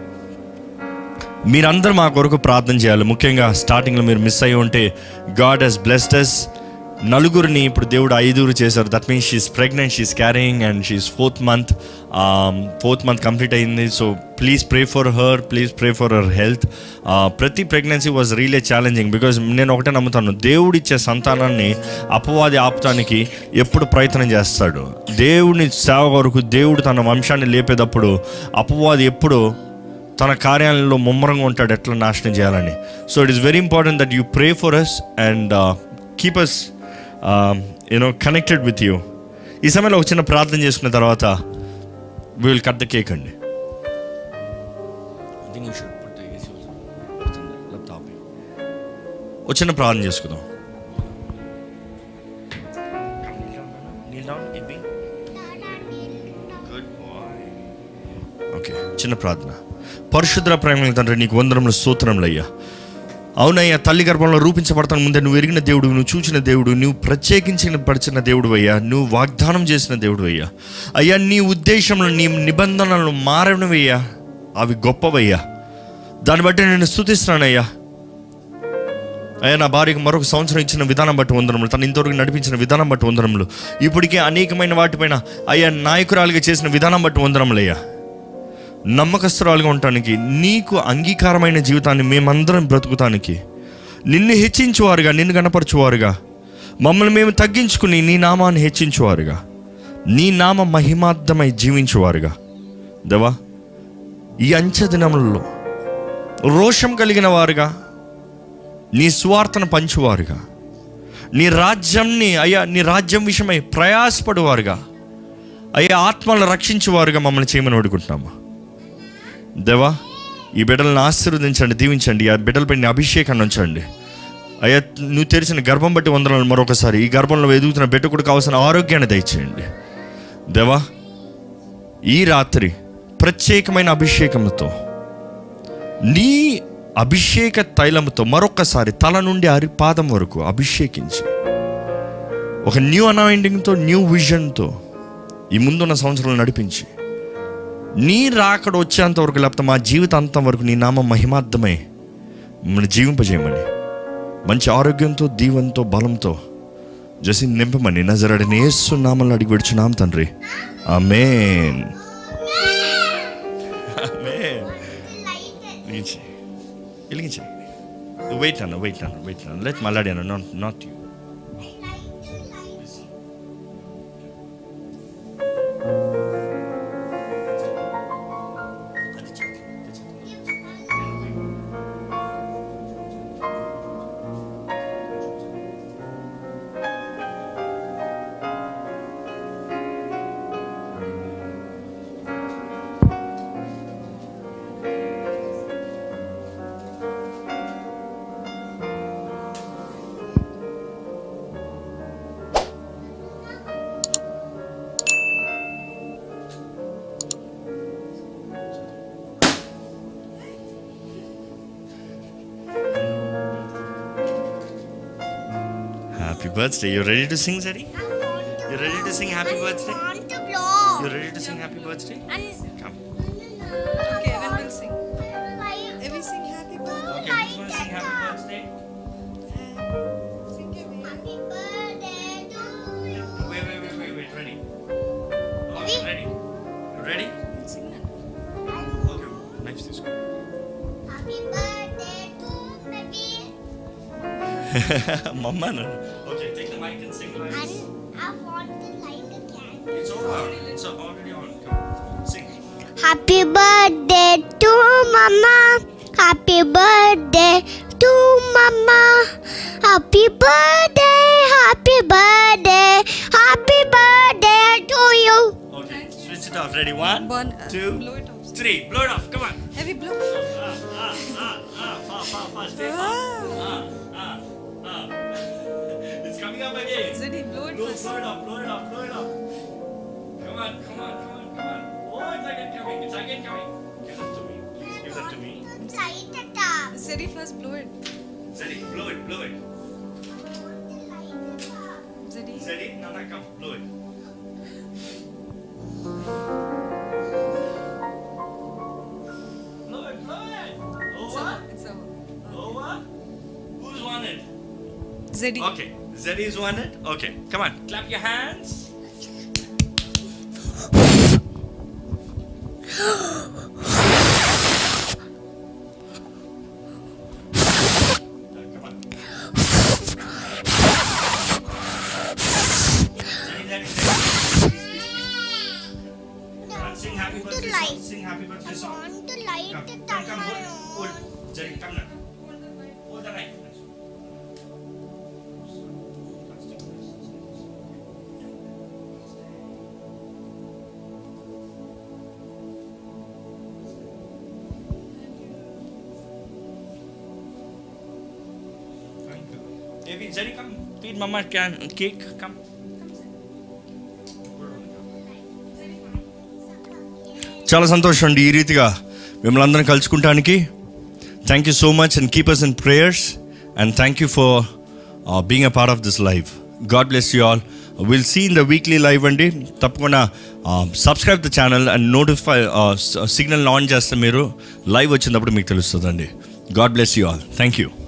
మీరందరూ మా కొరకు ప్రార్థన చేయాలి ముఖ్యంగా స్టార్టింగ్లో మీరు మిస్ అయ్యి ఉంటే గాడ్ హెస్ బ్లెస్డ్ అస్ నలుగురిని ఇప్పుడు దేవుడు ఐదుగురు చేశారు that means she's pregnant she's carrying and she's fourth month fourth month complete అయింది so please pray for her please pray for her health ప్రతి pregnancy was really challenging because నేను ఒకటే నమ్ముతాను దేవుడిచ్చే సంతానాన్ని అపవాది ఆపుతానికి ఎప్పుడు ప్రయత్నం చేస్తాడు దేవుని సేవ వరకు దేవుడు తన వంశాన్ని లేపేటప్పుడు అపవాది ఎప్పుడు తన కార్యాలయంలో ముమ్మరంగా ఉంటాడు ఎట్లా నాశనం చేయాలని so it is very important that you pray for us and keep us you know connected with you ఈ సమయంలో ఒక చిన్న ప్రార్థన చేసుకున్న తర్వాత విల్ కట్ ద కేక్ అండి ఒక చిన్న ప్రార్థన చేసుకుందాం ఓకే చిన్న ప్రార్థన పరిశుద్ర ప్రేమ తండ్రి నీకు వందరముల స్తోత్రములు అయ్యా అవునయ్యా తల్లి గర్భంలో రూపించబడతాను ముందే నువ్వు ఎరిగిన దేవుడు నువ్వు చూచిన దేవుడు నువ్వు ప్రత్యేకించిన పడిచిన దేవుడు అయ్యా నువ్వు వాగ్దానం చేసిన దేవుడు అయ్యా అయ్యా నీ ఉద్దేశంలో నీ నిబంధనలు మారనివయ్యా అవి గొప్పవయ్యా దాన్ని బట్టి నేను స్థుతిస్తున్నానయ్యా అయ్యా నా భార్యకు మరొక సంవత్సరం ఇచ్చిన విధానం బట్టి వందనములు తను ఇంతవరకు నడిపించిన విధానం బట్టి వందనములు ఇప్పటికే అనేకమైన వాటిపైన అయ్యా నాయకురాలుగా చేసిన విధానం బట్టి వందనములయ్యా నమ్మకస్తురాలుగా ఉండటానికి నీకు అంగీకారమైన జీవితాన్ని మేమందరం బ్రతుకుతానికి నిన్ను హెచ్చించువారుగా నిన్ను గణపరచువారుగా మమ్మల్ని మేము తగ్గించుకుని నీ నామాన్ని హెచ్చించువారుగా నీ నామ మహిమార్థమై జీవించువారుగా దేవా ఈ అంచె దినములలో రోషం కలిగిన వారుగా నీ స్వార్థను పంచువారుగా నీ రాజ్యంని అయ్యా నీ రాజ్యం విషయమై ప్రయాసపడువారుగా అయ్యా ఆత్మలను రక్షించేవారుగా మమ్మల్ని చేయమని అడుగుంటున్నాము దేవా ఈ బిడ్డలను ఆశీర్వదించండి దీవించండి ఆ బిడ్డలపై నీ అభిషేకాన్ని ఉంచండి అయ్యా నువ్వు తెరిచిన గర్భం బట్టి వందనాలు మరొకసారి ఈ గర్భంలో ఎదుగుతున్న బిడ్డ కూడా కావాల్సిన ఆరోగ్యాన్ని దయచేయండి దేవా ఈ రాత్రి ప్రత్యేకమైన అభిషేకంతో నీ అభిషేక తైలముతో మరొకసారి తల నుండి అరి పాదం వరకు అభిషేకించి ఒక న్యూ అనాయింటింగ్తో న్యూ విజన్తో ఈ ముందున్న సంవత్సరాలు నడిపించి నీ రాకడ వచ్చేంత వరకు లేకపోతే మా జీవితాంతం వరకు నీ నామం మహిమార్థమై మమ్మల్ని జీవింపజేయమని మంచి ఆరోగ్యంతో దీవంతో బలంతో జసి నింపమని నజరడని యేసు నామంలో అడిగి విడుచున్నాం తండ్రి ఆమేన్ ఆమేన్ వెలిగించి వెలిగించి వెయిట్ అన్న వెయిట్ అన్న వెయిట్ అన్న లెట్ మళ్ళాడి అన్న not not you Happy birthday. You ready to sing, Zeddy? You ready to sing happy birthday? want to blow. You ready to sing happy birthday? And Come. Okay, when we'll sing. like, If we sing happy birthday. Okay, who's gonna sing happy birthday? Sing it. happy birthday to you. Wait, wait, wait, wait, wait. Ready? Okay, ready? You ready? Sing it. Okay. Next is Happy birthday to baby. Mama. no. Okay, take the mic and sing like And this. I want to light a candle. It's over. It's already on. Come. Sing. Happy birthday to mama. Happy birthday to mama. Happy birthday, happy birthday, happy birthday to you. Okay, switch it off. Ready? One, Burn, uh, two, blow it off. three. Blow it off. Come on. Heavy blow. Ah, ah, ah, ah. Fast, fast, fast. Stay fast. Ah, ah, ah. It's coming up again. Zeddy, blow it Blow, first. blow it off, blow it off, blow it off. Come on, come on, come on, come on. Oh, it's again coming, it's again coming. Give that to me. Please give that to me. Light it up. Zeddy, first blow it. Zeddy, blow it, blow it. Zeddy. Zeddy, Nana, come, blow it. Blow it, blow it. Over, It's over. over. Who's won it? Zeddy. Okay, Zeddy's won it. Okay, come on, clap your hands. Come on. Zeddy, Zeddy, Zeddy. Please, please, please. Come on, sing happy birthday song. light. Sing happy birthday I song. want to light Come, it come, on come, my hold, own. hold. Jerry, come now. Hold the knife. Cake కమ్ చాలా సంతోషం అండి ఈ రీతిగా మిమ్మల్ని అందరం కలుసుకుంటానికి thank you so much and keep us in prayers and thank you for being a part of this live God bless you all will see in the weekly live అండి తప్పకుండా subscribe the channel and notify signal on చేస్తే మీరు live వచ్చినప్పుడు మీకు తెలుస్తుందండి God bless you all thank you